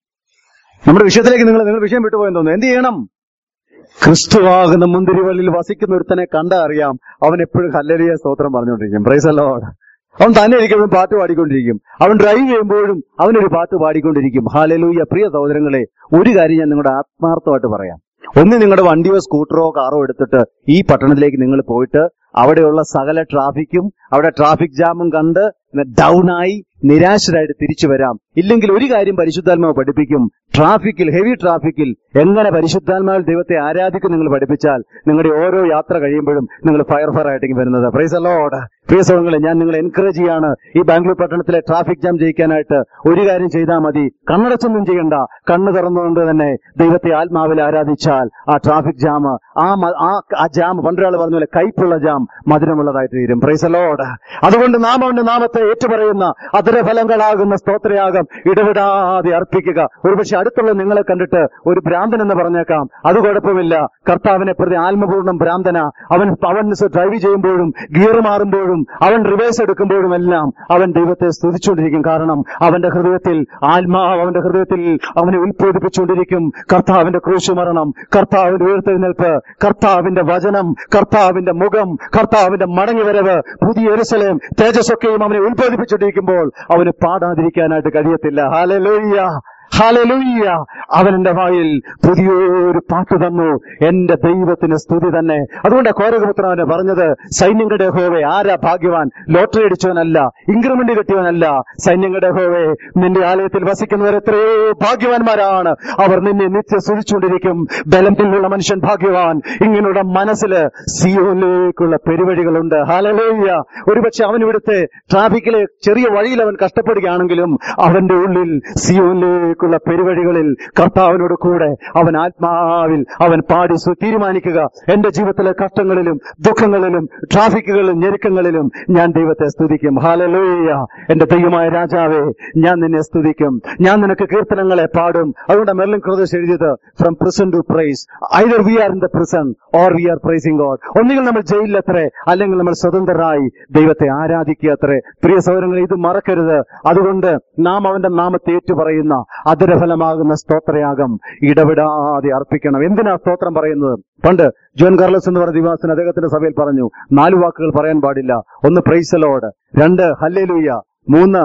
Speaker 1: നമ്മുടെ വിഷയത്തിലേക്ക് നിങ്ങൾ നിങ്ങൾ വിഷയം വിട്ടുപോയെന്ന് തോന്നുന്നു എന്ത് ചെയ്യണം ക്രിസ്തുവാകുന്ന മുന്തിരിവള്ളിൽ വസിക്കുന്ന ഒരുത്തനെ കണ്ടാ അറിയാം അവൻ എപ്പോഴും ഹല്ലലിയ സ്തോത്രം പറഞ്ഞുകൊണ്ടിരിക്കും പ്രൈസ് അല്ലോട് അവൻ തന്നെ ഇരിക്കുമ്പോഴും പാട്ട് പാടിക്കൊണ്ടിരിക്കും അവൻ ഡ്രൈവ് ചെയ്യുമ്പോഴും അവനൊരു പാട്ട് പാടിക്കൊണ്ടിരിക്കും ഹാലലൂയ പ്രിയ സഹോദരങ്ങളെ ഒരു കാര്യം ഞാൻ നിങ്ങളുടെ ആത്മാർത്ഥമായിട്ട് പറയാം ഒന്ന് നിങ്ങളുടെ വണ്ടിയോ സ്കൂട്ടറോ കാറോ എടുത്തിട്ട് ഈ പട്ടണത്തിലേക്ക് നിങ്ങൾ പോയിട്ട് അവിടെയുള്ള സകല ട്രാഫിക്കും അവിടെ ട്രാഫിക് ജാമും കണ്ട് ഡൗൺ ആയി നിരാശരായിട്ട് തിരിച്ചു വരാം ഇല്ലെങ്കിൽ ഒരു കാര്യം പരിശുദ്ധാത്മാവ് പഠിപ്പിക്കും ട്രാഫിക്കിൽ ഹെവി ട്രാഫിക്കിൽ എങ്ങനെ പരിശുദ്ധാത്മാവിൽ ദൈവത്തെ ആരാധിക്കും നിങ്ങൾ പഠിപ്പിച്ചാൽ നിങ്ങളുടെ ഓരോ യാത്ര കഴിയുമ്പോഴും നിങ്ങൾ ഫയർ ഫയർ ആയിട്ടേക്ക് വരുന്നത് പ്രൈസ് അല്ലോട് പ്രിയ സഹോദരങ്ങളെ ഞാൻ നിങ്ങളെ എൻകറേജ് ചെയ്യാണ് ഈ ബാംഗ്ലൂർ പട്ടണത്തിലെ ട്രാഫിക് ജാം ജയിക്കാനായിട്ട് ഒരു കാര്യം ചെയ്താൽ മതി കണ്ണടച്ചൊന്നും ചെയ്യണ്ട കണ്ണ് തുറന്നുകൊണ്ട് തന്നെ ദൈവത്തെ ആത്മാവിൽ ആരാധിച്ചാൽ ആ ട്രാഫിക് ജാം ആ മ- ആ ആ ജാം പണ്ടൊരാൾ പറഞ്ഞ പോലെ കയ്പുള്ള ജാം മധുരമുള്ളതായിട്ട് തീരും പ്രൈസ് അല്ലോട് അതുകൊണ്ട് നാം അവന്റെ നാമത്തെ ഏറ്റുപറയുന്ന അതരഫലങ്ങളാകുന്ന സ്തോത്രയാഗം ഇടപെടാതെ അർപ്പിക്കുക ഒരുപക്ഷെ അടുത്തുള്ള നിങ്ങളെ കണ്ടിട്ട് ഒരു ഭ്രാന്തൻ എന്ന് പറഞ്ഞേക്കാം അത് കുഴപ്പമില്ല കർത്താവിനെ പ്രതി ആത്മപൂർണ്ണം ഭ്രാന്തന അവൻ അവൻ ഡ്രൈവ് ചെയ്യുമ്പോഴും ഗിയർ മാറുമ്പോഴും അവൻ റിവേഴ്സ് എടുക്കുമ്പോഴും എല്ലാം അവൻ ദൈവത്തെ സ്തുതിച്ചുകൊണ്ടിരിക്കും കാരണം അവന്റെ ഹൃദയത്തിൽ ആത്മാവ് അവന്റെ ഹൃദയത്തിൽ അവനെ ഉത്ബോധിപ്പിച്ചുകൊണ്ടിരിക്കും കർത്താവിന്റെ ക്രൂശ് മരണം കർത്താവിന്റെ ഉയർത്തെഴുന്നേൽപ്പ് കർത്താവിന്റെ വചനം കർത്താവിന്റെ മുഖം കർത്താവിന്റെ മടങ്ങിവരവ് പുതിയ എരുസലേം തേജസ്സൊക്കെയും അവനെ ഉത്ബോധിപ്പിച്ചുകൊണ്ടിരിക്കുമ്പോൾ അവന് പാടാതിരിക്കാനായിട്ട് കഴിയത്തില്ല ഹാലലോയ്യ ഹാലലൂയ്യ അവൻ എന്റെ വായിൽ പുതിയൊരു പാട്ട് തന്നു എന്റെ ദൈവത്തിന് സ്തുതി തന്നെ അതുകൊണ്ട് കോരകപുത്രനെ പറഞ്ഞത് സൈന്യങ്ങളുടെ ഹോവെ ആരാ ഭാഗ്യവാൻ ലോട്ടറി അടിച്ചവനല്ല ഇൻക്രിമെന്റ് കിട്ടിയവനല്ല സൈന്യങ്ങളുടെ ഹോവെ നിന്റെ ആലയത്തിൽ വസിക്കുന്നവർ എത്രയോ ഭാഗ്യവാന്മാരാണ് അവർ നിന്നെ നിത്യ സ്തുതിച്ചുകൊണ്ടിരിക്കും ബലത്തിലുള്ള മനുഷ്യൻ ഭാഗ്യവാൻ ഇങ്ങനെയുള്ള മനസ്സില് സിയോനിലേക്കുള്ള പെരുവഴികളുണ്ട് ഹാലലൂയ്യ ഒരുപക്ഷെ അവൻ ഇവിടുത്തെ ട്രാഫിക്കിലെ ചെറിയ വഴിയിൽ അവൻ കഷ്ടപ്പെടുകയാണെങ്കിലും അവന്റെ ഉള്ളിൽ സിയോനിലേക്കുള്ള പെരുവഴികളിൽ കർത്താവിനോട് കൂടെ അവൻ ആത്മാവിൽ അവൻ പാടി സു- തീരുമാനിക്കുക എന്റെ ജീവിതത്തിലെ കഷ്ടങ്ങളിലും ദുഃഖങ്ങളിലും ട്രാഫിക്കുകളിലും ഞെരുക്കങ്ങളിലും ഞാൻ ദൈവത്തെ സ്തുതിക്കും ഹാലലൂയ്യ എന്റെ ദൈവമായ രാജാവേ ഞാൻ നിന്നെ സ്തുതിക്കും ഞാൻ നിനക്ക് കീർത്തനങ്ങളെ പാടും അതുകൊണ്ട് മെർലിൻ ക്രോദസ് എഴുതിയത് from prison to praise either we are in the prison or we are praising God ഒന്നുകിൽ നമ്മൾ ജയിലിലത്രേ അല്ലെങ്കിൽ നമ്മൾ സ്വതന്ത്രരായി ദൈവത്തെ ആരാധിക്കുക അത്രേ പ്രിയ സൗരങ്ങൾ ഇത് മറക്കരുത് അതുകൊണ്ട് നാം അവന്റെ നാമത്തെ ഏറ്റുപറയുന്ന അതിരഫലമാകുന്ന സ്തോത്രയാഗം ഇടപെടാതെ അർപ്പിക്കണം എന്തിനാ സ്തോത്രം പറയുന്നത് പണ്ട് ജോൺ കാർലസ് എന്ന് പറഞ്ഞ ദിവാസൻ അദ്ദേഹത്തിന്റെ സഭയിൽ പറഞ്ഞു നാല് വാക്കുകൾ പറയാൻ പാടില്ല ഒന്ന് പ്രൈസലോട് രണ്ട് ഹല്ലേലൂയ മൂന്ന്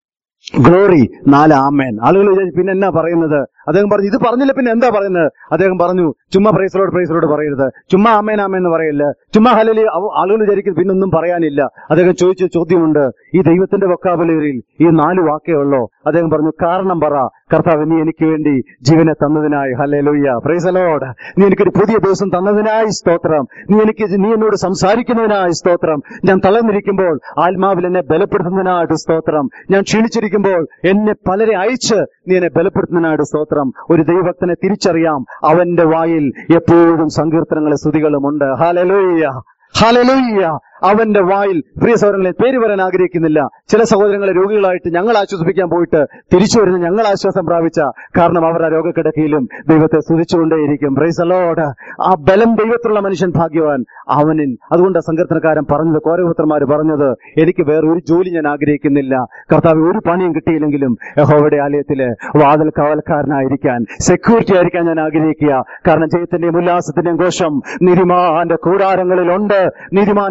Speaker 1: ഗ്ലോറി നാല് ആമേൻ ആളുകൾ വിചാരിച്ചു പിന്നെ എന്നാ പറയുന്നത് അദ്ദേഹം പറഞ്ഞു ഇത് പറഞ്ഞില്ല പിന്നെ എന്താ പറയുന്നത് അദ്ദേഹം പറഞ്ഞു ചുമ്മാ പ്രൈസലോട് പ്രൈസലോട് പറയരുത് ചുമ്മാ ആമേൻ ആമേൻ എന്ന് പറയില്ല ചുമ്മാ ഹലലി ആളുകൾ വിചാരിക്കും പിന്നൊന്നും പറയാനില്ല അദ്ദേഹം ചോദിച്ച ചോദ്യമുണ്ട് ഈ ദൈവത്തിന്റെ വൊക്കാബുലറിയിൽ ഈ നാല് വാക്കേ ഉള്ളോ അദ്ദേഹം പറഞ്ഞു കാരണം പറ കർത്താവ് നീ എനിക്ക് വേണ്ടി ജീവനെ തന്നതിനായി ഹല്ലേലൂയ്യ പ്രൈസലോട് നീ എനിക്കൊരു പുതിയ ദിവസം തന്നതിനായി സ്തോത്രം നീ എനിക്ക് നീ എന്നോട് സംസാരിക്കുന്നതിനായി സ്തോത്രം ഞാൻ തളർന്നിരിക്കുമ്പോൾ ആത്മാവിൽ എന്നെ ബലപ്പെടുത്തുന്നതിനായിട്ട് സ്തോത്രം ഞാൻ ക്ഷീണിച്ചിരിക്കുമ്പോൾ എന്നെ പലരെ അയച്ച് നീ എന്നെ ബലപ്പെടുത്തുന്നതിനായിട്ട് സ്തോത്രം ഒരു ദൈവഭക്തനെ തിരിച്ചറിയാം അവന്റെ വായിൽ എപ്പോഴും സങ്കീർത്തനങ്ങളെ സ്തുതികളും ഉണ്ട് ഹാലലൂയ്യ ഹാലലൂയ്യ അവന്റെ വായിൽ പ്രിയ സഹോദരങ്ങളെ പേര് വരാൻ ആഗ്രഹിക്കുന്നില്ല ചില സഹോദരങ്ങളെ രോഗികളായിട്ട് ഞങ്ങൾ ആശ്വസിപ്പിക്കാൻ പോയിട്ട് തിരിച്ചു വരുന്ന ഞങ്ങൾ ആശ്വാസം പ്രാപിച്ച കാരണം അവർ ആ രോഗക്കിടക്കയിലും ദൈവത്തെ സ്തുതിച്ചുകൊണ്ടേയിരിക്കും പ്രൈസ് അലോട് ആ ബലം ദൈവത്തിലുള്ള മനുഷ്യൻ ഭാഗ്യവാൻ അവനിൽ അതുകൊണ്ട് സങ്കീർത്തനക്കാരൻ പറഞ്ഞത് കോരപുത്രന്മാര് പറഞ്ഞത് എനിക്ക് വേറെ ഒരു ജോലി ഞാൻ ആഗ്രഹിക്കുന്നില്ല കർത്താവ് ഒരു പണിയും കിട്ടിയില്ലെങ്കിലും യഹോവയുടെ ആലയത്തില് വാതിൽ കാവൽക്കാരനായിരിക്കാൻ സെക്യൂരിറ്റി ആയിരിക്കാൻ ഞാൻ ആഗ്രഹിക്കുക കാരണം ജയത്തിന്റെയും ഉല്ലാസത്തിന്റെയും ഘോഷം നിരിമാന്റെ കൂടാരങ്ങളിലുണ്ട് നിരിമാന്റെ കൂടാര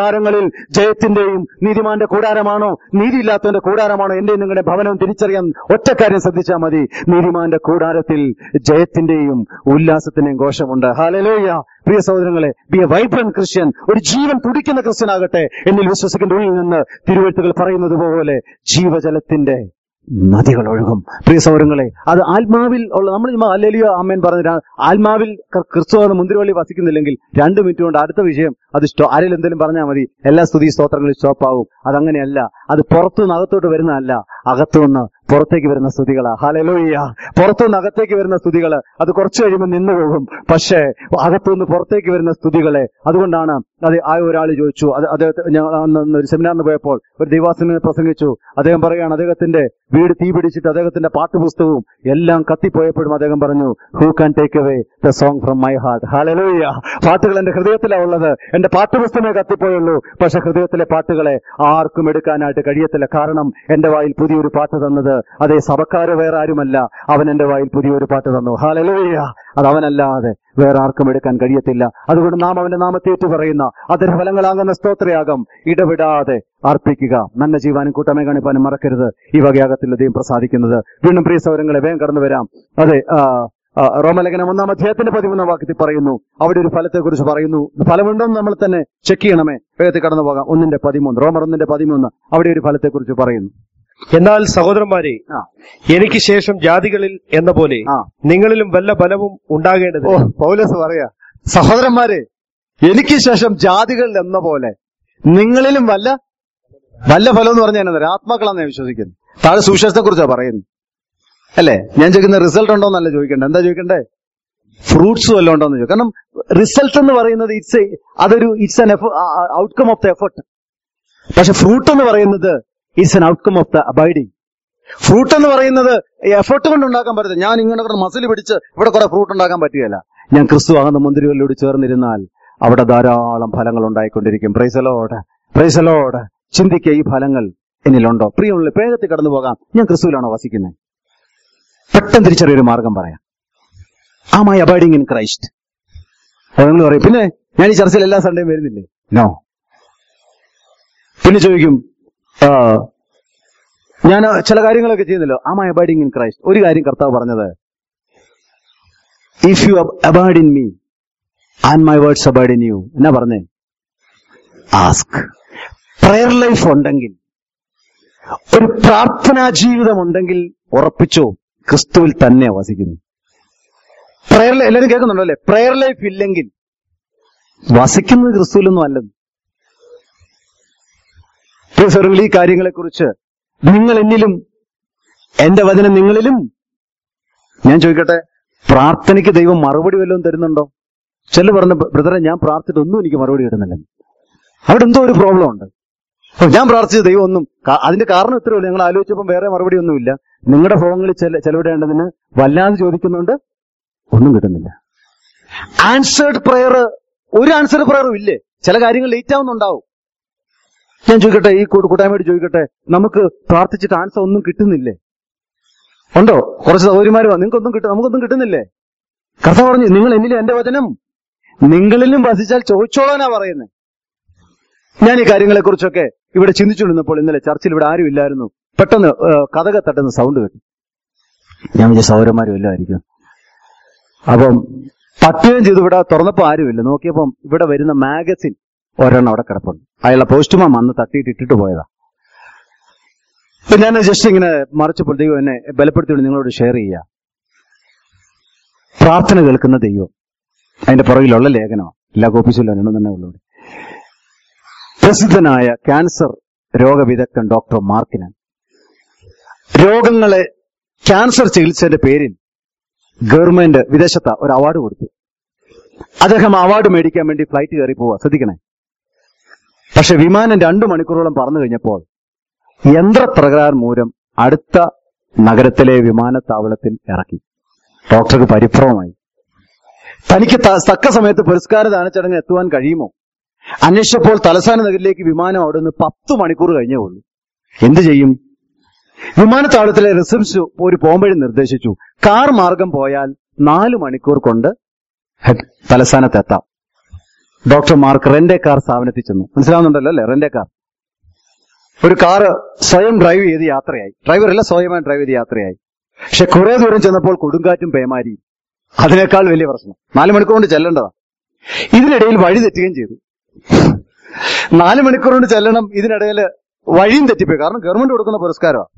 Speaker 1: കൂടാരങ്ങളിൽ ജയത്തിന്റെയും നീതിമാന്റെ കൂടാരമാണോ നീതിയില്ലാത്തവന്റെ കൂടാരമാണോ എന്റെ നിങ്ങളുടെ ഭവനം തിരിച്ചറിയാൻ ഒറ്റക്കാര്യം ശ്രദ്ധിച്ചാൽ മതി നീതിമാന്റെ കൂടാരത്തിൽ ജയത്തിന്റെയും ഉല്ലാസത്തിന്റെയും ഘോഷമുണ്ട് ഹാലലോയ്യ പ്രിയ സഹോദരങ്ങളെ ബി എ വൈബ്രന്റ് ക്രിസ്ത്യൻ ഒരു ജീവൻ തുടിക്കുന്ന ക്രിസ്ത്യൻ ആകട്ടെ എന്നിൽ വിശ്വസിക്കുന്ന ഉള്ളിൽ നിന്ന് തിരുവെഴുത്തുകൾ പറയുന്നത് പോലെ ജീവജലത്തിന്റെ നദികൾ ഒഴുകും പ്രിയ സൗരങ്ങളെ അത് ആത്മാവിൽ ഉള്ള നമ്മൾ ചുമ്മാ അല്ലേലിയോ അമ്മേൻ പറഞ്ഞ ആത്മാവിൽ ക- ക്രിസ്തു എന്ന മുന്തിരിവള്ളി വസിക്കുന്നില്ലെങ്കിൽ രണ്ട് മിനിറ്റ് കൊണ്ട് അടുത്ത വിഷയം അത് സ്റ്റോ ആരെങ്കിലും എന്തെങ്കിലും പറഞ്ഞാൽ മതി എല്ലാ സ്തുതി സ്തോത്രങ്ങളും സ്റ്റോപ്പ് ആവും അതങ്ങനെയല്ല അത് പുറത്തുനിന്ന് അകത്തോട്ട് വരുന്നതല്ല അകത്തുനിന്ന് പുറത്തേക്ക് വരുന്ന സ്തുതികളാ ഹാലലോയ്യ പുറത്തുനിന്ന് അകത്തേക്ക് വരുന്ന സ്തുതികള് അത് കുറച്ചു കഴിയുമ്പോൾ നിന്നു പോകും പക്ഷേ അകത്തുനിന്ന് പുറത്തേക്ക് വരുന്ന സ്തുതികളെ അതുകൊണ്ടാണ് അത് ആ ഒരാൾ ചോദിച്ചു അത് അദ്ദേഹത്തെ ഞങ്ങൾ അന്ന് അന്ന് ഒരു സെമിനാറിന് പോയപ്പോൾ ഒരു ദൈവാസനെ പ്രസംഗിച്ചു അദ്ദേഹം പറയുകയാണ് അദ്ദേഹത്തിന്റെ വീട് തീ പിടിച്ചിട്ട് അദ്ദേഹത്തിന്റെ പാട്ടുപുസ്തകവും എല്ലാം കത്തിപ്പോയപ്പോഴും അദ്ദേഹം പറഞ്ഞു who can take away the song from my heart hallelujah പാട്ടുകൾ എന്റെ ഹൃദയത്തിലാണ് ഉള്ളത് എന്റെ പാട്ടുപുസ്തകമേ കത്തിപ്പോയുള്ളൂ പക്ഷെ ഹൃദയത്തിലെ പാട്ടുകളെ ആർക്കും എടുക്കാനായിട്ട് കഴിയത്തില്ല കാരണം എന്റെ വായിൽ പുതിയൊരു പാട്ട് തന്നത് അതേ സഭക്കാര് വേറെ ആരുമല്ല അവൻ എന്റെ വായിൽ പുതിയൊരു പാട്ട് തന്നു ഹാലലൂയ അത് അവനല്ലാതെ വേറെ ആർക്കും എടുക്കാൻ കഴിയത്തില്ല അതുകൊണ്ട് നാം അവന്റെ നാമത്തെ ഏറ്റു പറയുന്ന അതിന് ഫലങ്ങളാകുന്ന സ്തോത്രയാകം ഇടപെടാതെ അർപ്പിക്കുക നന്മ ജീവാനും കൂട്ടമേ കാണിപ്പാനും മറക്കരുത് ഈ വകയാകത്തിൽ ദൈവം പ്രസാദിക്കുന്നത് വീണ്ടും പ്രിയ സൗരങ്ങളെ വേഗം കടന്നു വരാം അതെ ആ, ആ, റോമലേഖനം ഒന്നാം അധ്യായത്തിന്റെ പതിമൂന്നാം വാക്യത്തിൽ പറയുന്നു അവിടെ ഒരു ഫലത്തെ കുറിച്ച് പറയുന്നു ഫലമുണ്ടോ എന്ന് നമ്മൾ തന്നെ ചെക്ക് ചെയ്യണമേ വേഗത്തിൽ കടന്നു പോകാം ഒന്നിന്റെ പതിമൂന്ന് റോമർ ഒന്നിന്റെ പതിമൂന്ന് അവിടെ ഒരു ഫലത്തെ കുറിച്ച് പറയുന്നു
Speaker 2: എന്നാൽ സഹോദരന്മാരെ
Speaker 1: ആ
Speaker 2: എനിക്ക് ശേഷം ജാതികളിൽ എന്ന പോലെ
Speaker 1: ആ.
Speaker 2: നിങ്ങളിലും വല്ല ബലവും ഉണ്ടാകേണ്ടത്
Speaker 1: ഓ പൗലസ് പറയാ സഹോദരന്മാരെ എനിക്ക് ശേഷം ജാതികളിൽ എന്ന പോലെ നിങ്ങളിലും വല്ല വല്ല ഫലം എന്ന് പറഞ്ഞാൽ എന്നാ ആത്മാക്കളാന്ന് ഞാൻ വിശ്വസിക്കുന്നു താഴെ സുവിശേഷത്തെ കുറിച്ചാ പറയുന്നു അല്ലേ ഞാൻ ചോദിക്കുന്ന റിസൾട്ട് ഉണ്ടോ എന്നല്ല ചോദിക്കണ്ടേ എന്താ ചോദിക്കണ്ടേ ഫ്രൂട്ട്സ് വല്ലതും ഉണ്ടോ എന്ന് ചോദിക്കും കാരണം റിസൾട്ട് എന്ന് പറയുന്നത് ഇറ്റ്സ് അതൊരു it's an outcome of the effort പക്ഷെ ഫ്രൂട്ട് എന്ന് പറയുന്നത് it's an outcome of the abiding fruit എന്ന് പറയുന്നത് എഫർട്ട് കൊണ്ട് ഉണ്ടാക്കാൻ പറ്റില്ല ഞാൻ ഇങ്ങനെ കൂടെ മസിൽ പിടിച്ച് ഇവിടെ കുറെ ഫ്രൂട്ട് ഉണ്ടാക്കാൻ പറ്റുകയില്ല ഞാൻ ക്രിസ്തു ആകുന്ന മുന്തിരിവല്ലോട് ചേർന്നിരുന്നാൽ അവിടെ ധാരാളം ഫലങ്ങൾ ഉണ്ടായിക്കൊണ്ടിരിക്കും പ്രൈസലോട് പ്രൈസലോട് ചിന്തിക്കുക ഈ ഫലങ്ങൾ എന്നിലുണ്ടോ പ്രിയമുള്ള വേഗത്തിൽ കടന്നു പോകാം ഞാൻ ക്രിസ്തുവിലാണോ വസിക്കുന്നത് പെട്ടെന്ന് തിരിച്ചറിയൊരു മാർഗം പറയാം ആ മൈ അബൈഡിങ് ഇൻ ക്രൈസ്റ്റ് അത് നിങ്ങൾ പറയും പിന്നെ ഞാൻ ഈ ചർച്ചയിൽ എല്ലാ സൺഡേയും വരുന്നില്ലേ നോ പിന്നെ ചോദിക്കും ആ, ഞാൻ ചില കാര്യങ്ങളൊക്കെ ചെയ്യുന്നല്ലോ ആ മൈ അബൈഡിങ് ഇൻ ക്രൈസ്റ്റ് ഒരു കാര്യം കർത്താവ് പറഞ്ഞത് if you abide in me and my words abide in you എന്നാ പറഞ്ഞേ ആസ്ക് പ്രയർ ലൈഫ് ഉണ്ടെങ്കിൽ ഒരു പ്രാർത്ഥനാ ജീവിതം ഉണ്ടെങ്കിൽ ഉറപ്പിച്ചോ ക്രിസ്തുവിൽ തന്നെ വസിക്കുന്നു പ്രയർ എല്ലാവരും കേൾക്കുന്നുണ്ടോ അല്ലേ പ്രയർ ലൈഫ് ഇല്ലെങ്കിൽ വസിക്കുന്നത് ക്രിസ്തുവിലൊന്നും അല്ലെന്ന് പ്രിയസഹോദരങ്ങളെ, ഈ കാര്യങ്ങളെക്കുറിച്ച് നിങ്ങൾ എന്നിലും എന്റെ വചനം നിങ്ങളിലും ഞാൻ ചോദിക്കട്ടെ പ്രാർത്ഥനയ്ക്ക് ദൈവം മറുപടി വല്ലതും തരുന്നുണ്ടോ ചില പറഞ്ഞ ബ്രദറെ ഞാൻ പ്രാർത്ഥിച്ചിട്ട് ഒന്നും എനിക്ക് മറുപടി കിട്ടുന്നില്ല അവിടെ എന്തോ ഒരു പ്രോബ്ലം ഉണ്ട് ഓ, ഞാൻ പ്രാർത്ഥിച്ച ദൈവം ഒന്നും കാ- അതിന്റെ കാരണം ഇത്രയേ നിങ്ങൾ ആലോചിച്ചപ്പോൾ വേറെ മറുപടി ഒന്നുമില്ല നിങ്ങളുടെ ഫോണിൽ ചെല ചെലവിടേണ്ടതിന് വല്ലാതെ ചോദിക്കുന്നുണ്ട് ഒന്നും കിട്ടുന്നില്ല ആൻസേർഡ് പ്രയർ ഒരു ആൻസർഡ് പ്രയറും ഇല്ലേ ചില കാര്യങ്ങൾ ലേറ്റ് ആവുന്നുണ്ടാവും ഞാൻ ചോദിക്കട്ടെ ഈ കൂട്ട- കൂട്ടായ്മയോട് ചോദിക്കട്ടെ നമുക്ക് പ്രാർത്ഥിച്ചിട്ട് ആൻസർ ഒന്നും കിട്ടുന്നില്ലേ ഉണ്ടോ കുറച്ച് സൗകര്യമാര് നിങ്ങൾക്കൊന്നും കിട്ടും നമുക്കൊന്നും കിട്ടുന്നില്ലേ കഥ പറഞ്ഞു നിങ്ങൾ എന്നിലും എന്റെ വചനം നിങ്ങളിലും വസിച്ചാൽ ചോദിച്ചോളാനാ പറയുന്നത് ഞാൻ ഈ കാര്യങ്ങളെ കുറിച്ചൊക്കെ ഇവിടെ ചിന്തിച്ചുകൊണ്ടിരുന്നപ്പോൾ ഇന്നലെ ചർച്ചിൽ ഇവിടെ ആരും ഇല്ലായിരുന്നു പെട്ടെന്ന് ഏഹ്, കഥക തട്ടുന്ന സൗണ്ട് കേട്ടു ഞാൻ വിചാരിച്ച സൗരന്മാരും എല്ലായിരിക്കും അപ്പം തട്ടുകയും ചെയ്തു ഇവിടെ തുറന്നപ്പോ ആരുമില്ല നോക്കിയപ്പം ഇവിടെ വരുന്ന മാഗസിൻ ഒരെണ്ണം അവിടെ കിടപ്പുണ്ട് അയാളെ പോസ്റ്റ്മാൻ വന്ന് തട്ടിയിട്ട് ഇട്ടിട്ട് പോയതാ അപ്പൊ ഞാൻ ജസ്റ്റ് ഇങ്ങനെ മറിച്ചപ്പോൾ ദൈവം എന്നെ ബലപ്പെടുത്തിയോണ്ട് നിങ്ങളോട് ഷെയർ ചെയ്യുക പ്രാർത്ഥന കേൾക്കുന്ന ദൈവം അതിന്റെ പുറകിലുള്ള ലേഖനമാണ് എല്ലാ കോപ്പീസിലും ഒരെണ്ണം തന്നെ ഉള്ളൂ ഇവിടെ. പ്രസിദ്ധനായ ക്യാൻസർ രോഗവിദഗ്ധൻ ഡോക്ടർ മാർക്കിന് രോഗങ്ങളെ ക്യാൻസർ ചികിത്സയുടെ പേരിൽ ഗവൺമെന്റ് വിദേശത്ത ഒരു അവാർഡ് കൊടുത്തു അദ്ദേഹം അവാർഡ് മേടിക്കാൻ വേണ്ടി ഫ്ലൈറ്റ് കയറി പോവാ ശ്രദ്ധിക്കണേ പക്ഷെ വിമാനം രണ്ടു മണിക്കൂറോളം പറന്നു കഴിഞ്ഞപ്പോൾ യന്ത്രപ്രകാരം മൂലം അടുത്ത നഗരത്തിലെ വിമാനത്താവളത്തിൽ ഇറക്കി ഡോക്ടർക്ക് പരിഭ്രമമായി തനിക്ക് ത- തക്ക സമയത്ത് പുരസ്കാര ദാനച്ചടങ്ങ് എത്തുവാൻ കഴിയുമോ അന്വേഷിച്ചപ്പോൾ തലസ്ഥാന നഗരിലേക്ക് വിമാനം അവിടെ നിന്ന് പത്ത് മണിക്കൂർ കഴിഞ്ഞേ ഉള്ളൂ എന്ത് ചെയ്യും വിമാനത്താവളത്തിലെ റിസപ്ഷൻ ഒരു പോംവഴി നിർദ്ദേശിച്ചു കാർ മാർഗം പോയാൽ നാല് മണിക്കൂർ കൊണ്ട് ഹെഡ് തലസ്ഥാനത്തെത്താം ഡോക്ടർമാർക്ക് റെന്റേ കാർ സ്ഥാപനത്തിൽ ചെന്നു മനസ്സിലാവുന്നുണ്ടല്ലോ അല്ലേ റെന്റേ കാർ ഒരു കാറ് സ്വയം ഡ്രൈവ് ചെയ്ത് യാത്രയായി ഡ്രൈവറല്ല സ്വയമായി ഡ്രൈവ് ചെയ്ത് യാത്രയായി പക്ഷെ കുറെ ദൂരം ചെന്നപ്പോൾ കൊടുങ്കാറ്റും പേമാരി അതിനേക്കാൾ വലിയ പ്രശ്നം നാല് മണിക്കൂർ കൊണ്ട് ചെല്ലേണ്ടതാ ഇതിനിടയിൽ വഴി തെറ്റുകയും ചെയ്തു നാല് മണിക്കൂർ കൊണ്ട് ചെല്ലണം ഇതിനിടയിൽ വഴിയും തെറ്റിപ്പോയി കാരണം ഗവൺമെന്റ് കൊടുക്കുന്ന പുരസ്കാരമാണ്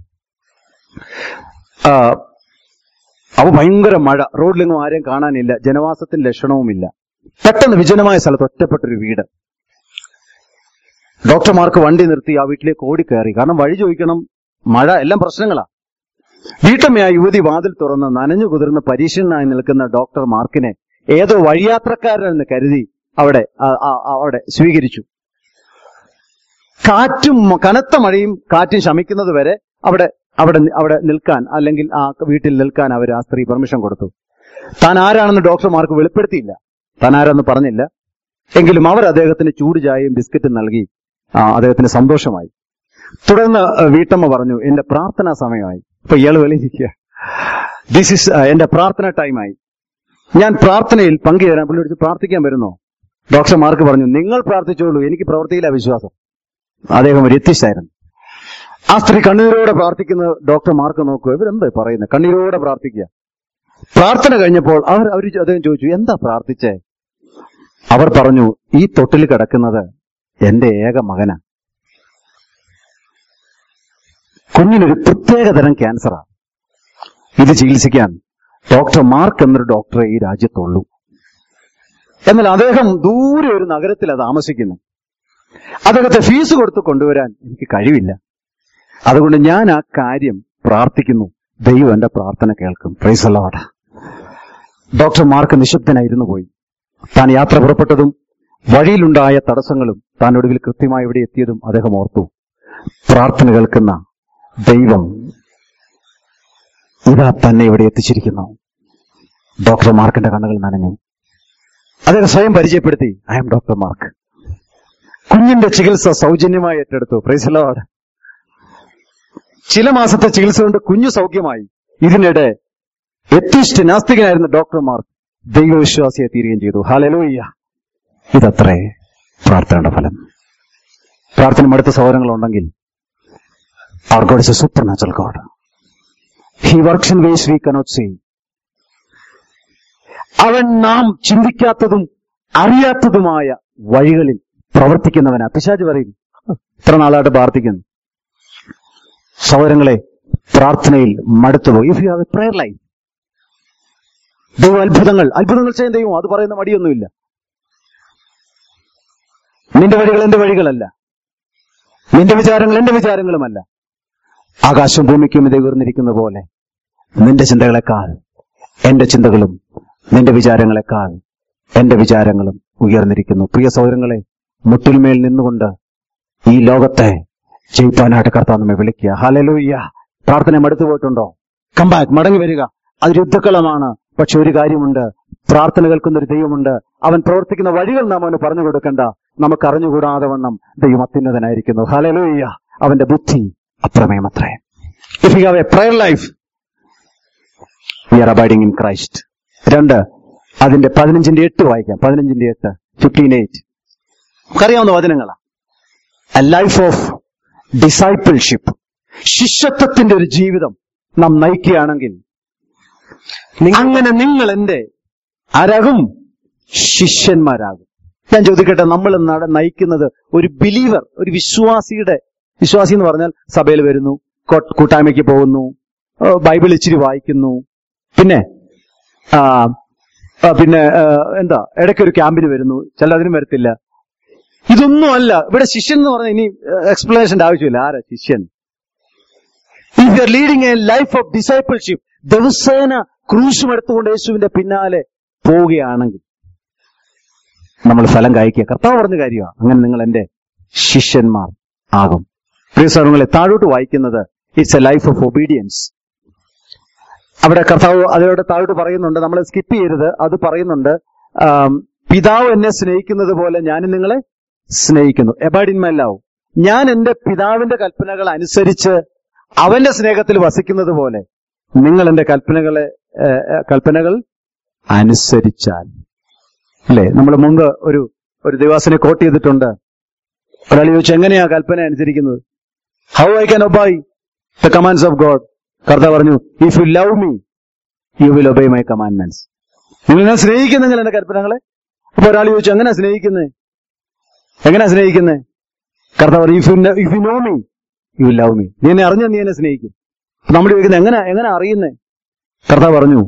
Speaker 1: അവ ഭയങ്കര മഴ റോഡിലെങ്ങും ആരെയും കാണാനില്ല ജനവാസത്തിന് ലക്ഷണവുമില്ല പെട്ടെന്ന് വിജനമായ സ്ഥലത്ത് ഒറ്റപ്പെട്ടൊരു വീട് ഡോക്ടർമാർക്ക് വണ്ടി നിർത്തി ആ വീട്ടിലേക്ക് ഓടിക്കയറി കാരണം വഴി ചോദിക്കണം മഴ എല്ലാം പ്രശ്നങ്ങളാ വീട്ടമ്മയായ യുവതി വാതിൽ തുറന്ന് നനഞ്ഞു കുതിർന്ന് പരീക്ഷണനായി നിൽക്കുന്ന ഡോക്ടർ മാർക്കിനെ ഏതോ വഴിയാത്രക്കാരനെന്ന് കരുതി അവിടെ ആ- ആ- അവിടെ സ്വീകരിച്ചു കാറ്റും കനത്ത മഴയും കാറ്റും ശമിക്കുന്നത് വരെ അവിടെ അവിടെ അവിടെ നിൽക്കാൻ അല്ലെങ്കിൽ ആ വീട്ടിൽ നിൽക്കാൻ അവർ ആ സ്ത്രീ പെർമിഷൻ കൊടുത്തു താൻ ആരാണെന്ന് ഡോക്ടർമാർക്ക് വെളിപ്പെടുത്തിയില്ല താൻ ആരാന്ന് പറഞ്ഞില്ല എങ്കിലും അവർ അദ്ദേഹത്തിന് ചൂട് ചായയും ബിസ്ക്കറ്റും നൽകി ആ, അദ്ദേഹത്തിന് സന്തോഷമായി തുടർന്ന് ആ, വീട്ടമ്മ പറഞ്ഞു എന്റെ പ്രാർത്ഥനാ സമയമായി ഇപ്പൊ ഇയാൾ വെളിയിരിക്കുക ദിസ് ഇസ് എന്റെ പ്രാർത്ഥന ടൈമായി ഞാൻ പ്രാർത്ഥനയിൽ പങ്കുചേരാൻ പുള്ളി വിളിച്ച് പ്രാർത്ഥിക്കാൻ വരുന്നോ ഡോക്ടർമാർക്ക് പറഞ്ഞു നിങ്ങൾ പ്രാർത്ഥിച്ചോളൂ എനിക്ക് പ്രവൃത്തിയില്ല വിശ്വാസം അദ്ദേഹം ഒരു എത്തിച്ചായിരുന്നു ആ സ്ത്രീ കണ്ണീരോടെ പ്രാർത്ഥിക്കുന്ന ഡോക്ടർമാർക്ക് നോക്കൂ ഇവരെന്താ പറയുന്നത് കണ്ണീരോടെ പ്രാർത്ഥിക്കുക പ്രാർത്ഥന കഴിഞ്ഞപ്പോൾ അവർ അവർ അദ്ദേഹം ചോദിച്ചു എന്താ പ്രാർത്ഥിച്ചേ അവർ പറഞ്ഞു ഈ തൊട്ടിൽ കിടക്കുന്നത് എന്റെ ഏക മകനാ കുഞ്ഞിനൊരു പ്രത്യേകതരം ക്യാൻസറാ ഇത് ചികിത്സിക്കാൻ ഡോക്ടർ മാർക്ക് എന്നൊരു ഡോക്ടറെ ഈ രാജ്യത്തുള്ളൂ എന്നാൽ അദ്ദേഹം ദൂരെ ഒരു നഗരത്തിലാണ് താമസിക്കുന്നു അദ്ദേഹത്തെ ഫീസ് കൊടുത്ത് കൊണ്ടുവരാൻ എനിക്ക് കഴിവില്ല അതുകൊണ്ട് ഞാൻ ആ കാര്യം പ്രാർത്ഥിക്കുന്നു ദൈവം എന്റെ പ്രാർത്ഥന കേൾക്കും പ്രൈസല്ലവാട ഡോക്ടർ മാർക്ക് നിശബ്ദനായിരുന്നു പോയി താൻ യാത്ര പുറപ്പെട്ടതും വഴിയിലുണ്ടായ തടസ്സങ്ങളും താൻ ഒടുവിൽ കൃത്യമായി ഇവിടെ എത്തിയതും അദ്ദേഹം ഓർത്തു പ്രാർത്ഥന കേൾക്കുന്ന ദൈവം ഇതാ തന്നെ ഇവിടെ എത്തിച്ചിരിക്കുന്നു ഡോക്ടർ മാർക്കിന്റെ കണ്ണുകൾ നനഞ്ഞു അദ്ദേഹം സ്വയം പരിചയപ്പെടുത്തി ഐ എം ഡോക്ടർ മാർക്ക് കുഞ്ഞിന്റെ ചികിത്സ സൗജന്യമായി ഏറ്റെടുത്തു പ്രൈസലോട് ചില മാസത്തെ ചികിത്സ കൊണ്ട് കുഞ്ഞു സൗഖ്യമായി ഇതിനിടെ എത്തിസ്റ്റ് നാസ്തികനായിരുന്ന ഡോക്ടർമാർ ദൈവവിശ്വാസിയെ തീരുകയും ചെയ്തു ഹാലലോയ്യ ഇതത്രേ പ്രാർത്ഥനയുടെ ഫലം പ്രാർത്ഥന അടുത്ത സൗകര്യങ്ങളുണ്ടെങ്കിൽ അവർ God is a supernatural God he works in ways we cannot see അവൻ നാം ചിന്തിക്കാത്തതും അറിയാത്തതുമായ വഴികളിൽ പ്രവർത്തിക്കുന്നവനാ പിശാജ് പറയും ഇത്ര നാളായിട്ട് പ്രാർത്ഥിക്കുന്നു സഹോദരങ്ങളെ പ്രാർത്ഥനയിൽ മടുത്തുപോയി if you have a prayer life ദൈവം അത്ഭുതങ്ങൾ അത്ഭുതങ്ങൾ ചെയ്യാൻ ദൈവം അത് പറയുന്ന മടിയൊന്നുമില്ല നിന്റെ വഴികൾ എന്റെ വഴികളല്ല നിന്റെ വിചാരങ്ങൾ എന്റെ വിചാരങ്ങളുമല്ല ആകാശം ഭൂമിക്കും ഇത് ഉയർന്നിരിക്കുന്ന പോലെ നിന്റെ ചിന്തകളെക്കാൾ എന്റെ ചിന്തകളും നിന്റെ വിചാരങ്ങളെക്കാൾ എന്റെ വിചാരങ്ങളും ഉയർന്നിരിക്കുന്നു പ്രിയ സഹോദരങ്ങളെ മുട്ടിൽമേൽ നിന്നുകൊണ്ട് ഈ ലോകത്തെ ജയിപ്പാനായിട്ട് കർത്താവ് നമ്മെ വിളിക്കുക ഹലലൂയ്യ പ്രാർത്ഥന മടുത്തു പോയിട്ടുണ്ടോ കമ്പാക്ക് മടങ്ങി വരിക അത് യുദ്ധക്കളമാണ് പക്ഷെ ഒരു കാര്യമുണ്ട് പ്രാർത്ഥന കേൾക്കുന്ന ഒരു ദൈവമുണ്ട് അവൻ പ്രവർത്തിക്കുന്ന വഴികൾ നാം അവന് പറഞ്ഞു കൊടുക്കണ്ട നമുക്ക് അറിഞ്ഞുകൂടാതെ വണ്ണം ദൈവം അത്യുന്നതനായിരിക്കുന്നു ഹലലൂയ്യ അവന്റെ ബുദ്ധി അപ്രമേയമത്രേ if you have a prayer life we are abiding in Christ രണ്ട് അതിന്റെ പതിനഞ്ചിന്റെ എട്ട് വായിക്കാം പതിനഞ്ചിന്റെ എട്ട് ഫിഫ്റ്റീൻ എയ്റ്റ് നമുക്കറിയാവുന്ന വചനങ്ങളാ എ ലൈഫ് ഓഫ് ഡിസൈപ്പിൾഷിപ്പ് ശിഷ്യത്വത്തിന്റെ ഒരു ജീവിതം നാം നയിക്കുകയാണെങ്കിൽ അങ്ങനെ നിങ്ങൾ എന്റെ ആരാകും ശിഷ്യന്മാരാകും ഞാൻ ചോദിക്കട്ടെ നമ്മൾ നട നയിക്കുന്നത് ഒരു ബിലീവർ ഒരു വിശ്വാസിയുടെ വിശ്വാസി എന്ന് പറഞ്ഞാൽ സഭയിൽ വരുന്നു കോ- കൂട്ടായ്മയ്ക്ക് പോകുന്നു ആ, ബൈബിൾ ഇച്ചിരി വായിക്കുന്നു പിന്നെ ആ, ആ, പിന്നെ ആ, എന്താ ഇടയ്ക്കൊരു ക്യാമ്പിന് വരുന്നു ചില അതിനും വരത്തില്ല ഇതൊന്നും അല്ല ഇവിടെ ശിഷ്യൻ എന്ന് പറഞ്ഞാൽ ഇനി എക്സ്പ്ലനേഷന്റെ ആവശ്യമില്ല ആരാ ശിഷ്യൻ if you are leading a life of discipleship ദിവസേന ക്രൂശും എടുത്തുകൊണ്ട് യേശുവിന്റെ പിന്നാലെ പോവുകയാണെങ്കിൽ നമ്മൾ ഫലം കായ്ക്കുക കർത്താവ് പറഞ്ഞ കാര്യമാണ് അങ്ങനെ നിങ്ങൾ എന്റെ ശിഷ്യന്മാർ ആകും പ്രിയ സഹോദരങ്ങളെ താഴോട്ട് വായിക്കുന്നത് it's a life of obedience അവിടെ കർത്താവ് അതിലൂടെ താഴോട്ട് പറയുന്നുണ്ട് നമ്മൾ സ്കിപ്പ് ചെയ്യരുത് അത് പറയുന്നുണ്ട് ആം, പിതാവ് എന്നെ സ്നേഹിക്കുന്നത് പോലെ ഞാനും നിങ്ങളെ സ്നേഹിക്കുന്നു എബാഡിൻ മൈ ലവ് ഞാൻ എന്റെ പിതാവിന്റെ കൽപ്പനകൾ അനുസരിച്ച് അവന്റെ സ്നേഹത്തിൽ വസിക്കുന്നത് പോലെ നിങ്ങൾ എന്റെ കൽപ്പനകളെ ഏ, ഏ, കൽപ്പനകൾ അനുസരിച്ചാൽ അല്ലേ നമ്മൾ മുമ്പ് ഒരു ഒരു ദിവസനെ കോട്ട് ചെയ്തിട്ടുണ്ട് ഒരാൾ ചോദിച്ചു എങ്ങനെയാ കൽപ്പന അനുസരിക്കുന്നത് how I can obey the commands of God കർത്താവ് പറഞ്ഞു if you love me you will obey my commandments നിങ്ങൾ ഞാൻ സ്നേഹിക്കുന്നെങ്കിൽ എന്റെ കൽപ്പനകളെ അപ്പൊ ഒരാൾ ചോദിച്ചു എങ്ങനെയാ സ്നേഹിക്കുന്നത് എങ്ങനെയാ സ്നേഹിക്കുന്നത് കർത്താവ് പറഞ്ഞു if you if you know me you will love me നീ എന്നെ അറിഞ്ഞാൽ നീ എന്നെ സ്നേഹിക്കും അപ്പൊ നമ്മൾ ചോദിക്കുന്നത് എങ്ങനെ എങ്ങനെ അറിയുന്നേ കർത്താവ് പറഞ്ഞു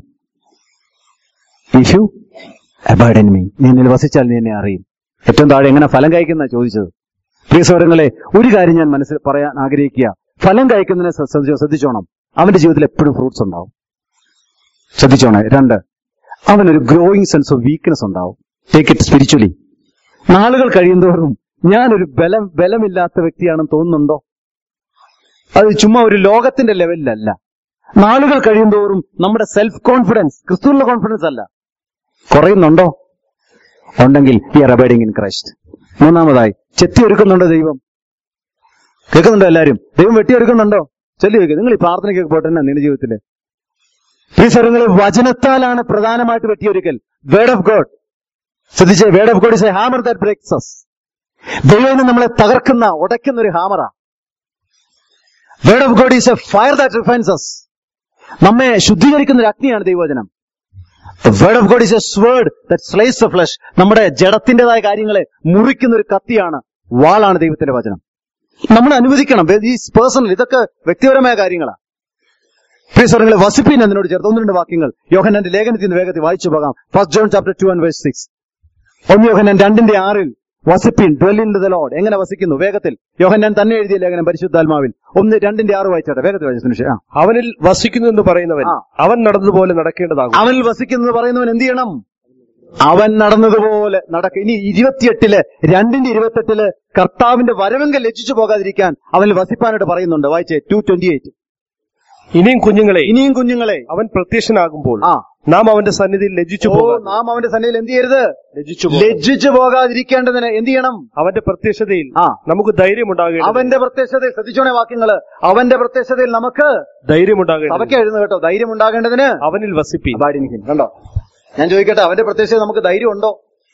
Speaker 1: if you abide in me നീ എന്നിൽ വസിച്ചാൽ നീ എന്നെ അറിയും ഏറ്റവും താഴെ എങ്ങനെ ഫലം കഴിക്കുന്ന ചോദിച്ചത് പ്രിയ സൗരങ്ങളെ ഒരു കാര്യം ഞാൻ മനസ്സിൽ പറയാൻ ആഗ്രഹിക്കുക ഫലം കഴിക്കുന്നതിനെ ശ്ര- ശ്രദ്ധിച്ചോ ശ്രദ്ധിച്ചോണം അവന്റെ ജീവിതത്തിൽ എപ്പോഴും ഫ്രൂട്ട്സ് ഉണ്ടാവും ശ്രദ്ധിച്ചോണേ രണ്ട് അവനൊരു ഗ്രോയിങ് സെൻസ് ഓഫ് വീക്ക്നെസ് ഉണ്ടാവും ടേക്ക് ഇറ്റ് സ്പിരിച്വലി നാളുകൾ കഴിയുന്തോറും ഞാനൊരു ബലം ബലമില്ലാത്ത വ്യക്തിയാണെന്ന് തോന്നുന്നുണ്ടോ അത് ചുമ്മാ ഒരു ലോകത്തിന്റെ ലെവലിലല്ല നാളുകൾ കഴിയുന്തോറും നമ്മുടെ സെൽഫ് കോൺഫിഡൻസ് ക്രിസ്തുവിനുള്ള കോൺഫിഡൻസ് അല്ല കുറയുന്നുണ്ടോ ഉണ്ടെങ്കിൽ ഈ ആർ അബൈഡിങ് ഇൻ ക്രൈസ്റ്റ് മൂന്നാമതായി ചെത്തി ഒരുക്കുന്നുണ്ടോ ദൈവം കേൾക്കുന്നുണ്ടോ എല്ലാരും ദൈവം വെട്ടിയൊരുക്കുന്നുണ്ടോ ചൊല്ലി വെക്കുക നിങ്ങൾ ഈ പ്രാർത്ഥനയ്ക്കൊക്കെ പോട്ടെ എന്നാ നിന്റെ ജീവിതത്തില് പ്രീസരങ്ങളെ വചനത്താലാണ് പ്രധാനമായിട്ട് വെട്ടിയൊരുക്കൽ വേർഡ് ഓഫ് ഗോഡ് ശ്രദ്ധിച്ചേ word of God is a hammer that breaks us ദൈവം നമ്മളെ തകർക്കുന്ന ഉടയ്ക്കുന്ന ഒരു ഹാമറാ word of God is a fire that refines us നമ്മെ ശുദ്ധീകരിക്കുന്ന ഒരു അഗ്നിയാണ് ദൈവവചനം word of God is a sword that slice the flesh നമ്മുടെ ജഡത്തിന്റേതായ കാര്യങ്ങളെ മുറിക്കുന്ന ഒരു കത്തിയാണ് വാളാണ് ദൈവത്തിന്റെ വചനം നമ്മൾ അനുവദിക്കണം ഈ പേഴ്സണൽ ഇതൊക്കെ വ്യക്തിപരമായ കാര്യങ്ങളാണ് പ്രിയ സ്വരങ്ങളെ വസിപ്പീൻ എന്നതിനോട് ചേർത്ത് ഒന്ന് രണ്ട് വാക്യങ്ങൾ യോഹനന്റെ ലേഖനത്തിൽ നിന്ന് വേഗത്തിൽ വായിച്ചു പോകാം first John chapter two and verse six ഒന്ന് യോഹനൻ രണ്ടിന്റെ ആറിൽ വസിപ്പിൻ ഡ്വെല്ലിൻ ദ ലോഡ് എങ്ങനെ വസിക്കുന്നു വേഗത്തിൽ യോഹന്നാൻ തന്നെ എഴുതിയ ലേഖനം പരിശുദ്ധാത്മാവിൽ ഒന്ന് രണ്ടിന്റെ ആറ് വായിച്ചാട്ടെ വേഗത്തിൽ വായിച്ചു സുനിഷേ. ആ
Speaker 2: അവനിൽ വസിക്കുന്നു എന്ന് പറയുന്നവൻ
Speaker 1: ആ.
Speaker 2: അവൻ നടന്നതുപോലെ നടക്കേണ്ടതാകും
Speaker 1: അവനിൽ വസിക്കുന്നത് പറയുന്നവൻ എന്ത് ചെയ്യണം അവൻ നടന്നതുപോലെ നടക്ക ഇനി ഇരുപത്തിയെട്ടില് രണ്ടിന്റെ ഇരുപത്തെട്ടില് കർത്താവിന്റെ വരവെങ്കിൽ ലജ്ജിച്ചു പോകാതിരിക്കാൻ അവനിൽ വസിപ്പാനായിട്ട് പറയുന്നുണ്ട് വായിച്ചേ ടു ട്വന്റി എയ്റ്റ്
Speaker 2: ഇനിയും കുഞ്ഞുങ്ങളെ
Speaker 1: ഇനിയും കുഞ്ഞുങ്ങളെ
Speaker 2: അവൻ പ്രത്യക്ഷനാകുമ്പോൾ
Speaker 1: ആ
Speaker 2: നാം അവന്റെ സന്നിധിയിൽ ലജ്ജിച്ചു
Speaker 1: ഓ
Speaker 2: പോകാം
Speaker 1: നാം അവന്റെ സന്നിധിയിൽ എന്ത് ചെയ്യരുത്
Speaker 2: ലജ്ജിച്ചു പോകാം.
Speaker 1: ലജ്ജിച്ചു പോകാതിരിക്കേണ്ടതിന് എന്ത് ചെയ്യണം
Speaker 2: അവന്റെ പ്രത്യക്ഷതയിൽ
Speaker 1: ആ
Speaker 2: നമുക്ക് ധൈര്യമുണ്ടാകേണ്ടത്
Speaker 1: അവന്റെ പ്രത്യക്ഷതയിൽ ശ്രദ്ധിച്ചോണേ വാക്യങ്ങള് അവന്റെ പ്രത്യക്ഷതയിൽ നമുക്ക്
Speaker 2: ധൈര്യമുണ്ടാകേണ്ടത്
Speaker 1: സഭയ്ക്ക് എഴുതുന്നു കേട്ടോ ധൈര്യം ഉണ്ടാകേണ്ടതിന്
Speaker 2: അവനിൽ വസിപ്പി
Speaker 1: അബാഡിനിക്കും കണ്ടോ ഞാൻ ചോദിക്കട്ടെ അവന്റെ പ്രത്യക്ഷത നമുക്ക് ധൈര്യം ഉണ്ടോ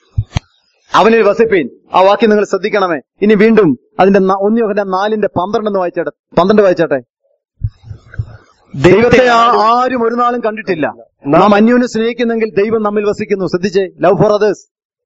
Speaker 1: അവനിൽ വസിപ്പീൻ ആ വാക്യം നിങ്ങൾ ശ്രദ്ധിക്കണമേ ഇനി വീണ്ടും അതിന്റെ ന- ഒന്ന് യോഹന്നാൻ നാലിന്റെ പന്ത്രണ്ട് എന്ന് വായിച്ചാട്ടെ പന്ത്രണ്ട് വായിച്ചാട്ടെ ദൈവത്തെ ആ- ആരും ഒരു നാളും കണ്ടിട്ടില്ല നാം അന്യോന്യം സ്നേഹിക്കുന്നെങ്കിൽ ദൈവം നമ്മിൽ വസിക്കുന്നു ശ്രദ്ധിച്ചേ ലവ് ഫോർ അതേഴ്സ്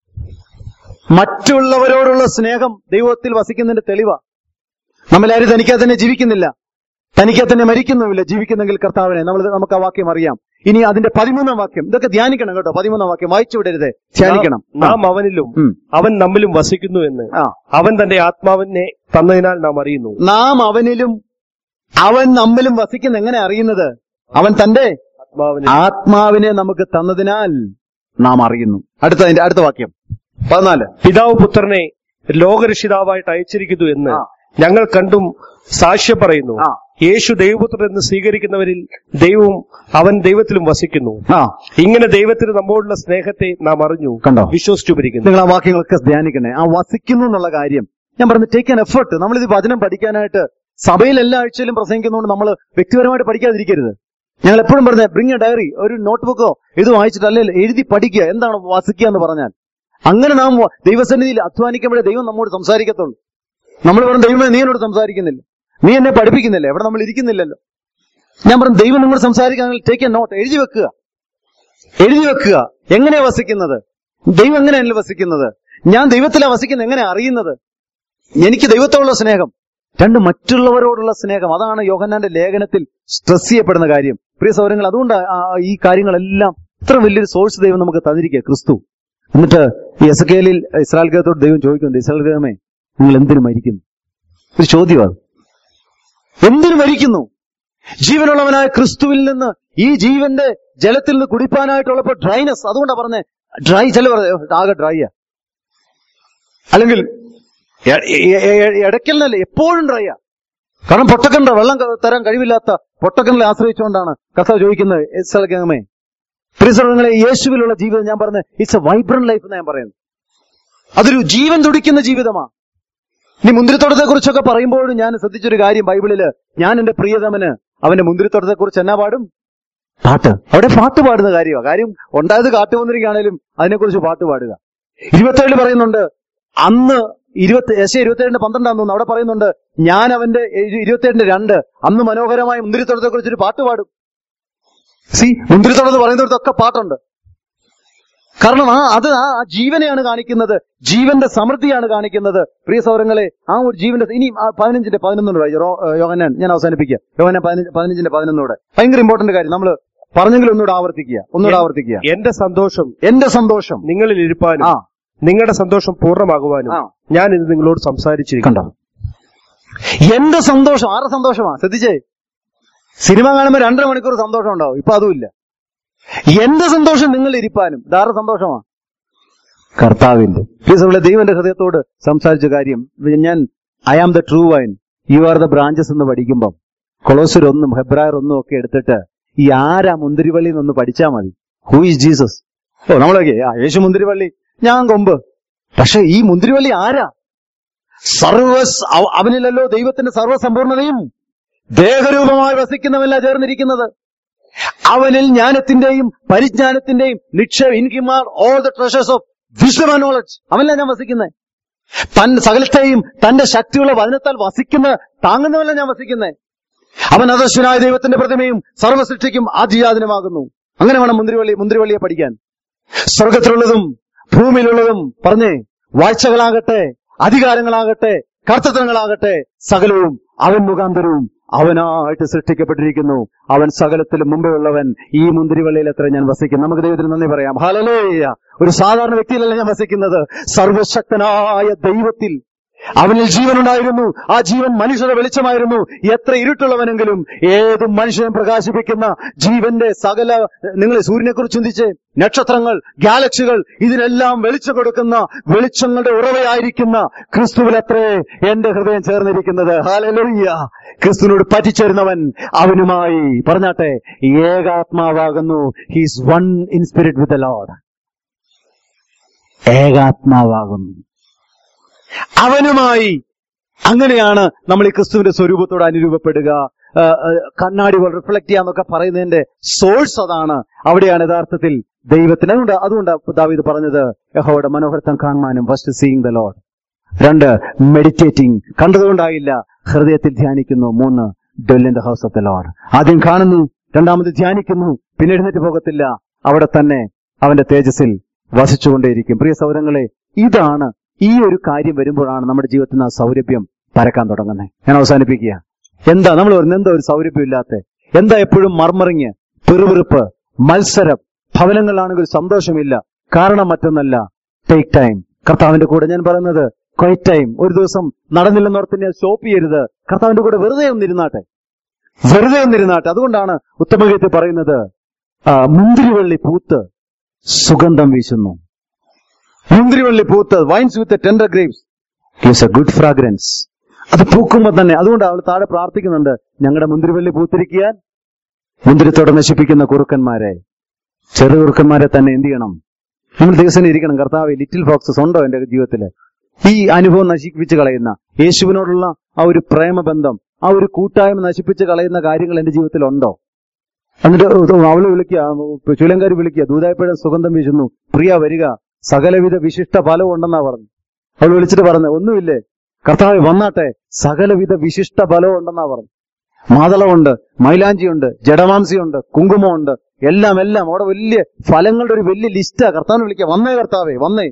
Speaker 1: മറ്റുള്ളവരോടുള്ള സ്നേഹം ദൈവത്തിൽ വസിക്കുന്നതിന്റെ തെളിവാ നമ്മളാരും തനിക്കാ തന്നെ ജീവിക്കുന്നില്ല തനിക്കാ തന്നെ മരിക്കുന്നുമില്ല ജീവിക്കുന്നെങ്കിൽ കർത്താവിനെ നമ്മൾ നമുക്ക് ആ വാക്യം അറിയാം ഇനി അതിന്റെ പതിമൂന്നാം വാക്യം ഇതൊക്കെ ധ്യാനിക്കണം കേട്ടോ പതിമൂന്നാം വാക്യം വായിച്ചു വിടരുത് ധ്യാനിക്കണം
Speaker 2: നാം അവനിലും
Speaker 1: ഉം.
Speaker 2: അവൻ നമ്മിലും വസിക്കുന്നു എന്ന്
Speaker 1: ആ
Speaker 2: അവൻ തന്റെ ആത്മാവിനെ തന്നതിനാൽ നാം അറിയുന്നു
Speaker 1: നാം അവനിലും അവൻ നമ്മിലും വസിക്കുന്ന എങ്ങനെ അറിയുന്നത് അവൻ തന്റെ
Speaker 2: ആത്മാവിനെ
Speaker 1: ആത്മാവിനെ നമുക്ക് തന്നതിനാൽ നാം അറിയുന്നു അടുത്ത അതിന്റെ അടുത്ത വാക്യം പതിനാല്
Speaker 2: പിതാവ് പുത്രനെ ലോകരക്ഷിതാവായിട്ട് അയച്ചിരിക്കുന്നു എന്ന്
Speaker 1: ആ.
Speaker 2: ഞങ്ങൾ കണ്ടും സാക്ഷ്യം പറയുന്നു
Speaker 1: ആ.
Speaker 2: യേശു ദൈവപുത്രൻ എന്ന് സ്വീകരിക്കുന്നവരിൽ ദൈവവും അവൻ ദൈവത്തിലും വസിക്കുന്നു
Speaker 1: ആ
Speaker 2: ഇങ്ങനെ ദൈവത്തിന് നമ്മോടുള്ള സ്നേഹത്തെ നാം അറിഞ്ഞു
Speaker 1: കണ്ടോ?
Speaker 2: വിശ്വസിച്ചു ഭരിക്കുന്നു
Speaker 1: നിങ്ങൾ ആ വാക്യങ്ങളൊക്കെ ധ്യാനിക്കണേ ആ വസിക്കുന്നു എന്നുള്ള കാര്യം ഞാൻ പറഞ്ഞു ടേക്ക് ആൻ എഫേർട്ട് നമ്മളിത് വചനം പഠിക്കാനായിട്ട് സഭയിൽ എല്ലാ ആഴ്ചയിലും പ്രസംഗിക്കുന്നതുകൊണ്ട് നമ്മൾ വ്യക്തിപരമായിട്ട് പഠിക്കാതിരിക്കരുത് ഞങ്ങൾ എപ്പോഴും പറഞ്ഞ ബ്രിങ് എ ഡയറി ഒരു നോട്ട് ബുക്കോ ഇത് വായിച്ചിട്ട് അല്ലെങ്കിൽ എഴുതി പഠിക്കുക എന്താണ് വസിക്കുക എന്ന് പറഞ്ഞാൽ അങ്ങനെ നാം വ- ദൈവസന്നിധിയിൽ അധ്വാനിക്കുമ്പോഴേ ദൈവം നമ്മോട് സംസാരിക്കത്തുള്ളൂ നമ്മൾ പറഞ്ഞു ദൈവമേ നീ എന്നോട് സംസാരിക്കുന്നില്ല നീ എന്നെ പഠിപ്പിക്കുന്നില്ല എവിടെ നമ്മൾ ഇരിക്കുന്നില്ലല്ലോ ഞാൻ പറഞ്ഞു ദൈവം നിങ്ങളോട് സംസാരിക്കുകയാണെങ്കിൽ ടേക്ക് എ നോട്ട് എഴുതി വെക്കുക എഴുതി വെക്കുക എങ്ങനെയാ വസിക്കുന്നത് ദൈവം എങ്ങനെയല്ല വസിക്കുന്നത് ഞാൻ ദൈവത്തിലാ വസിക്കുന്നത് എങ്ങനെ അറിയുന്നത് എനിക്ക് ദൈവത്തോടുള്ള സ്നേഹം രണ്ട് മറ്റുള്ളവരോടുള്ള സ്നേഹം അതാണ് യോഹന്നാന്റെ ലേഖനത്തിൽ സ്ട്രെസ് ചെയ്യപ്പെടുന്ന കാര്യം പ്രിയ സൗരങ്ങൾ അതുകൊണ്ട് ഈ കാര്യങ്ങളെല്ലാം ഇത്ര വലിയൊരു സോഴ്സ് ദൈവം നമുക്ക് തന്നിരിക്കുക ക്രിസ്തു എന്നിട്ട് ഈ എസക്കേലിൽ ഇസ്രായേൽ ഗ്രഹത്തോട് ദൈവം ചോദിക്കുന്നുണ്ട് ഇസ്രായേൽ ഗ്രഹമേ നിങ്ങൾ എന്തിനു മരിക്കുന്നു ഒരു ചോദ്യമാണ് എന്തിനു മരിക്കുന്നു ജീവനുള്ളവനായ ക്രിസ്തുവിൽ നിന്ന് ഈ ജീവന്റെ ജലത്തിൽ നിന്ന് കുടിപ്പാനായിട്ടുള്ളപ്പോ ഡ്രൈനസ് അതുകൊണ്ടാ പറഞ്ഞേ ഡ്രൈ ചില പറഞ്ഞ ആകെ ഡ്രൈയാ അല്ലെങ്കിൽ എ- എ- എ- ഇടയ്ക്കലിനല്ല എപ്പോഴും ഡ്രൈയാ കാരണം പൊട്ടക്കണ്ട വെള്ളം ക- തരാൻ കഴിവില്ലാത്ത പൊട്ടക്കനിലെ ആശ്രയിച്ചുകൊണ്ടാണ് കർത്താവ് ചോദിക്കുന്നത് സ്ഥലമേ പ്രിസർവങ്ങളെ യേശുവിലുള്ള ജീവിതം ഞാൻ പറഞ്ഞത് ഇറ്റ്സ് എ വൈബ്രന്റ് ലൈഫ് എന്ന് ഞാൻ പറയുന്നത് അതൊരു ജീവൻ തുടിക്കുന്ന ജീവിതമാണ് ഇനി മുന്തിരിത്തോട്ടത്തെ കുറിച്ചൊക്കെ പറയുമ്പോഴും ഞാൻ ശ്രദ്ധിച്ചൊരു കാര്യം ബൈബിളില് ഞാൻ എന്റെ പ്രിയതമന് അവന്റെ മുന്തിരിത്തോട്ടത്തെ കുറിച്ച് എന്നാ പാടും പാട്ട് അവിടെ പാട്ട് പാടുന്ന കാര്യമാണ് കാര്യം ഉണ്ടായത് കാട്ടുമുന്തിരിക്കാണേലും അതിനെക്കുറിച്ച് പാട്ട് പാടുക ഇരുപത്തേഴിൽ പറയുന്നുണ്ട് അന്ന് ഇരുപത്തി എസ് ഇരുപത്തിയേഴിന്റെ പന്ത്രണ്ടാം തോന്നുന്നു അവിടെ പറയുന്നുണ്ട് ഞാൻ അവന്റെ ഇരുപത്തിയേഴിന്റെ രണ്ട് അന്ന് മനോഹരമായ മുന്തിരിത്തോട്ടത്തെ കുറിച്ചൊരു പാട്ട് പാടും സി മുന്തിരിത്തോട്ടം എന്ന് പറയുന്നിടത്തൊക്കെ പാട്ടുണ്ട് കാരണം ആ അത് ആ ആ ജീവനെയാണ് കാണിക്കുന്നത് ജീവന്റെ സമൃദ്ധിയാണ് കാണിക്കുന്നത് പ്രിയ സൗരങ്ങളെ ആ ഒരു ജീവന്റെ ഇനി ആ പതിനഞ്ചിന്റെ പതിനൊന്നോട് വായിച്ചു യോഹനാൻ ഞാൻ അവസാനിപ്പിക്കുക യോഹനാൻ പതിനഞ്ച് പതിനഞ്ചിന്റെ പതിനൊന്നോടെ ഭയങ്കര ഇമ്പോർട്ടന്റ് കാര്യം നമ്മൾ പറഞ്ഞെങ്കിൽ ഒന്നുകൂടെ ആവർത്തിക്കുക ഒന്നുകൂടെ ആവർത്തിക്കുക
Speaker 2: എന്റെ സന്തോഷം
Speaker 1: എന്റെ സന്തോഷം
Speaker 2: നിങ്ങളിൽ ഇരുപ്പാനും
Speaker 1: ആ
Speaker 2: നിങ്ങളുടെ സന്തോഷം പൂർണ്ണമാകുവാനും
Speaker 1: ആ.
Speaker 2: ഞാൻ ഇത് നിങ്ങളോട് സംസാരിച്ചിരിക്കുന്നു
Speaker 1: കണ്ടോ എന്റെ സന്തോഷം ആരുടെ സന്തോഷമാ ശ്രദ്ധിച്ചേ സിനിമ കാണുമ്പോൾ രണ്ടര മണിക്കൂർ സന്തോഷം ഉണ്ടാവും ഇപ്പൊ അതുമില്ല എന്റെ സന്തോഷം നിങ്ങൾ ഇരിപ്പാനും ഇതാരുടെ സന്തോഷമാ കർത്താവിന്റെ പ്ലീസ് അവളെ ദൈവന്റെ ഹൃദയത്തോട് സംസാരിച്ച കാര്യം ഞാൻ I am the true vine you are the branches എന്ന് പഠിക്കുമ്പം കൊളോസർ ഒന്നും ഹെബ്രായർ ഒന്നും ഒക്കെ എടുത്തിട്ട് ഈ ആരാ മുന്തിരിവള്ളി എന്നൊന്ന് പഠിച്ചാൽ മതി ഹൂ ഈസ് ജീസസ് ഓ നമ്മളൊക്കെ ആ യേശു മുന്തിരിവള്ളി ഞാൻ കൊമ്പ് പക്ഷെ ഈ മുന്തിരിവള്ളി ആരാ സർവ അവനിലല്ലോ ദൈവത്തിന്റെ സർവ്വസമ്പൂർണതയും ദേഹരൂപമായി വസിക്കുന്നവല്ല ചേർന്നിരിക്കുന്നത് അവനിൽ ജ്ഞാനത്തിന്റെയും പരിജ്ഞാനത്തിന്റെയും നിക്ഷേപ in him are all the treasures of wisdom and knowledge അവനില ഞാൻ വസിക്കുന്നത് തൻ സകലത്തെയും തന്റെ ശക്തിയുള്ള വചനത്താൽ വസിക്കുന്ന താങ്ങുന്നവല്ല ഞാൻ വസിക്കുന്നത് അവൻ അദർശനായ ദൈവത്തിന്റെ പ്രതിമയും സർവസൃഷ്ടിക്കും ആദിജാതനുമാകുന്നു അങ്ങനെ വേണം മുന്തിരിവള്ളി മുന്തിരിവള്ളിയെ പഠിക്കാൻ സ്വർഗത്തിലുള്ളതും ഭൂമിയിലുള്ളതും പറഞ്ഞേ വാഴ്ചകളാകട്ടെ അധികാരങ്ങളാകട്ടെ കർത്തൃത്വങ്ങളാകട്ടെ സകലവും അവൻ മുഖാന്തരവും അവനായിട്ട് സൃഷ്ടിക്കപ്പെട്ടിരിക്കുന്നു അവൻ സകലത്തിലും മുമ്പേ ഉള്ളവൻ ഈ മുന്തിരിവള്ളിയിൽ എത്ര ഞാൻ വസിക്കും നമുക്ക് ദൈവത്തിന് നന്ദി പറയാം ഹലലോയ ഒരു സാധാരണ വ്യക്തിയിലല്ല ഞാൻ വസിക്കുന്നത് സർവശക്തനായ ദൈവത്തിൽ അവനിൽ ജീവനുണ്ടായിരുന്നു ആ ജീവൻ മനുഷ്യരുടെ വെളിച്ചമായിരുന്നു എത്ര ഇരുട്ടുള്ളവനെങ്കിലും ഏത് മനുഷ്യനും പ്രകാശിപ്പിക്കുന്ന ജീവന്റെ സകല നിങ്ങൾ സൂര്യനെ കുറിച്ച് ചിന്തിച്ച് നക്ഷത്രങ്ങൾ ഗാലക്സികൾ ഇതിനെല്ലാം വെളിച്ചം കൊടുക്കുന്ന വെളിച്ചങ്ങളുടെ ഉറവയായിരിക്കുന്ന ക്രിസ്തുവിലത്രേ എന്റെ ഹൃദയം ചേർന്നിരിക്കുന്നത് ഹാലലുയ്യ ക്രിസ്തുവിനോട് പറ്റിച്ചേരുന്നവൻ അവനുമായി പറഞ്ഞാട്ടെ ഏകാത്മാവാകുന്നു he's one in spirit with lord ഏകാത്മാവാകുന്നു അവനുമായി അങ്ങനെയാണ് നമ്മൾ ഈ ക്രിസ്തുവിന്റെ സ്വരൂപത്തോട് അനുരൂപപ്പെടുക ആ, ആ, കണ്ണാടി പോലെ റിഫ്ലക്ട് ചെയ്യാന്നൊക്കെ പറയുന്നതിന്റെ സോഴ്സ് അതാണ് അവിടെയാണ് യഥാർത്ഥത്തിൽ ദൈവത്തിന് അതുകൊണ്ട് അതുകൊണ്ട് ദാവീദ് പറഞ്ഞത് യഹോയുടെ മനോഹരത്വം കാണുവാനും ഫസ്റ്റ് സീയിങ് ദ ലോഡ് രണ്ട് മെഡിറ്റേറ്റിംഗ് കണ്ടതുകൊണ്ടായില്ല ഹൃദയത്തിൽ ധ്യാനിക്കുന്നു മൂന്ന് dwell in the house of the lord ആദ്യം കാണുന്നു രണ്ടാമത് ധ്യാനിക്കുന്നു പിന്നെ എഴുന്നേറ്റ് പോകത്തില്ല അവിടെ തന്നെ അവന്റെ തേജസ്സിൽ വസിച്ചുകൊണ്ടേയിരിക്കും പ്രിയ സൗരങ്ങളെ ഇതാണ് ഈ ഒരു കാര്യം വരുമ്പോഴാണ് നമ്മുടെ ജീവിതത്തിൽ നിന്ന് ആ സൗരഭ്യം പരക്കാൻ തുടങ്ങുന്നത് ഞാൻ അവസാനിപ്പിക്കുക എന്താ നമ്മൾ പറയുന്നത് എന്താ ഒരു സൗരഭ്യം ഇല്ലാത്ത എന്താ എപ്പോഴും മർമറിങ് പിറുപിറുപ്പ് മത്സരം ഭവനങ്ങളിലാണെങ്കിൽ സന്തോഷമില്ല കാരണം മറ്റൊന്നല്ല ടേക്ക് ടൈം കർത്താവിന്റെ കൂടെ ഞാൻ പറയുന്നത് ക്വൈറ്റ് ടൈം ഒരു ദിവസം നടന്നില്ലെന്നോർത്ത് സ്റ്റോപ്പ് ചെയ്യരുത് കർത്താവിന്റെ കൂടെ വെറുതെ ഒന്നിരുന്നാട്ടെ വെറുതെ ഒന്നിരുന്നാട്ടെ അതുകൊണ്ടാണ് ഉത്തമഗീയത്തിൽ പറയുന്നത് ആ, മുന്തിരിവള്ളി പൂത്ത് സുഗന്ധം വീശുന്നു മുന്തിരിവള്ളി പൂത്ത് vines with tender grapes gives a good fragrance അത് പൂക്കുമ്പോൾ തന്നെ അതുകൊണ്ട് അവൾ താഴെ പ്രാർത്ഥിക്കുന്നുണ്ട് ഞങ്ങളുടെ മുന്തിരിവള്ളി പൂത്തിരിക്കാൻ മുന്തിരിത്തോടെ നശിപ്പിക്കുന്ന കുറുക്കന്മാരെ ചെറു കുറുക്കന്മാരെ തന്നെ എന്ത് ചെയ്യണം നമ്മൾ ദിവസം ഇരിക്കണം കർത്താവ് ലിറ്റിൽ ഫോക്സസ് ഉണ്ടോ എന്റെ ജീവിതത്തിൽ ഈ അനുഭവം നശിപ്പിച്ച് കളയുന്ന യേശുവിനോടുള്ള ആ ഒരു പ്രേമബന്ധം ആ ഒരു കൂട്ടായ്മ നശിപ്പിച്ച് കളയുന്ന കാര്യങ്ങൾ എന്റെ ജീവിതത്തിൽ ഉണ്ടോ എന്നിട്ട് അവള് വിളിക്കുക ചുലങ്കാരി വിളിക്കുക ദൂതായപ്പഴം സുഗന്ധം വീശുന്നു പ്രിയ വരിക സകലവിധ വിശിഷ്ട ഫലവും ഉണ്ടെന്നാ പറഞ്ഞു അവൾ വിളിച്ചിട്ട് പറഞ്ഞു ഒന്നുമില്ലേ കർത്താവ് വന്നാട്ടെ സകലവിധ വിശിഷ്ട ഫലവും ഉണ്ടെന്നാ പറഞ്ഞു മാതളമുണ്ട് മൈലാഞ്ചിയുണ്ട് ജഡമാംസിയുണ്ട് കുങ്കുമമുണ്ട് എല്ലാം എല്ലാം അവിടെ വലിയ ഫലങ്ങളുടെ ഒരു വലിയ ലിസ്റ്റാ കർത്താവിനെ വിളിക്കുക വന്നേ കർത്താവേ വന്നേ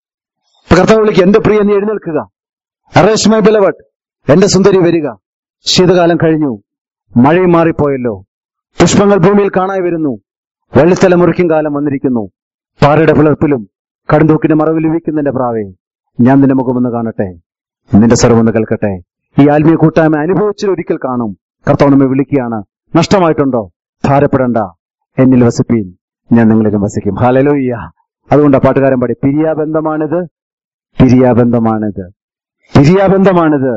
Speaker 1: ഇപ്പൊ കർത്താവ് വിളിക്കുക എന്റെ പ്രിയ നീ എഴുന്നേൽക്കുക അറേഷ് മൈ ബിലവട്ട് എന്റെ സുന്ദരി വരിക ശീതകാലം കഴിഞ്ഞു മഴയും മാറിപ്പോയല്ലോ പുഷ്പങ്ങൾ ഭൂമിയിൽ കാണായി വരുന്നു വെള്ളിത്തല മുറിക്കും കാലം വന്നിരിക്കുന്നു പാറയുടെ പിളർപ്പിലും കടുന്തൂക്കിന്റെ മറവിൽ ഇരിക്കുന്നതിന്റെ പ്രാവേ ഞാൻ നിന്റെ മുഖമൊന്ന് കാണട്ടെ നിന്റെ സർവ്വൊന്ന് കേൾക്കട്ടെ ഈ ആത്മീയ കൂട്ടായ്മ അനുഭവിച്ചിൽ ഒരിക്കൽ കാണും കർത്താവ് നമ്മെ വിളിക്കുകയാണ് നഷ്ടമായിട്ടുണ്ടോ ഭാരപ്പെടണ്ട എന്നിൽ വസിപ്പീൻ ഞാൻ നിങ്ങളിലും വസിക്കും ഹാലലോയ്യ അതുകൊണ്ട് ആ പാട്ടുകാരൻ പാടി പിരിയാബന്ധമാണിത് പിരിയാബന്ധമാണിത് പിരിയാബന്ധമാണിത്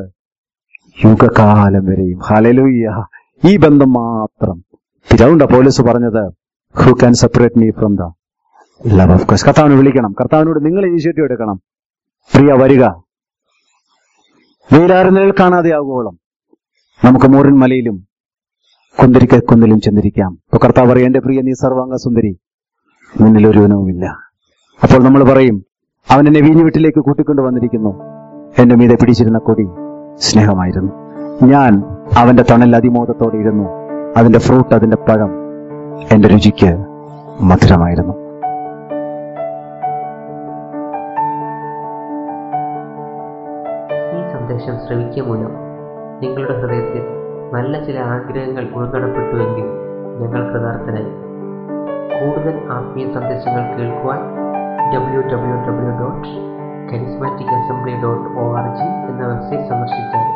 Speaker 1: യുഗകാലം വരെയും ഹാലലോയ്യ ഈ ബന്ധം മാത്രം അതുകൊണ്ടാ പോലീസ് പറഞ്ഞത് who can separate me from the love of course കർത്താവിനെ വിളിക്കണം കർത്താവിനോട് നിങ്ങൾ ഇനിഷ്യേറ്റീവ് എടുക്കണം പ്രിയ വരിക വെയിലാറുന്നതിൽ കാണാതെ ആകുവോളം നമുക്ക് മൂറിൻ മലയിലും കുന്തിരിക്ക കുന്നിലും ചെന്നിരിക്കാം ഇപ്പൊ കർത്താവ് പറയും എന്റെ പ്രിയ നീ സർവാംഗ സുന്ദരി നിന്നിൽ ഒരുവനവുമില്ല അപ്പോൾ നമ്മൾ പറയും അവൻ എന്നെ വീഞ്ഞു വീട്ടിലേക്ക് കൂട്ടിക്കൊണ്ടു വന്നിരിക്കുന്നു എന്റെ മീതെ പിടിച്ചിരുന്ന കൊടി സ്നേഹമായിരുന്നു ഞാൻ അവന്റെ തണൽ അതിമോദത്തോടെ ഇരുന്നു അതിന്റെ ഫ്രൂട്ട് അതിന്റെ പഴം എന്റെ രുചിക്ക് മധുരമായിരുന്നു
Speaker 3: ഈ സന്ദേശം ശ്രവിക്കുക മൂലം നിങ്ങളുടെ ഹൃദയത്തിൽ നല്ല ചില ആഗ്രഹങ്ങൾ ഉൾക്കടപ്പെട്ടുവെങ്കിൽ ഞങ്ങൾ കൃതാർത്ഥനായി കൂടുതൽ ആത്മീയ സന്ദേശങ്ങൾ കേൾക്കുവാൻ W W W dot charismatic assembly dot O R G എന്ന വെബ്സൈറ്റ് സന്ദർശിച്ചാൽ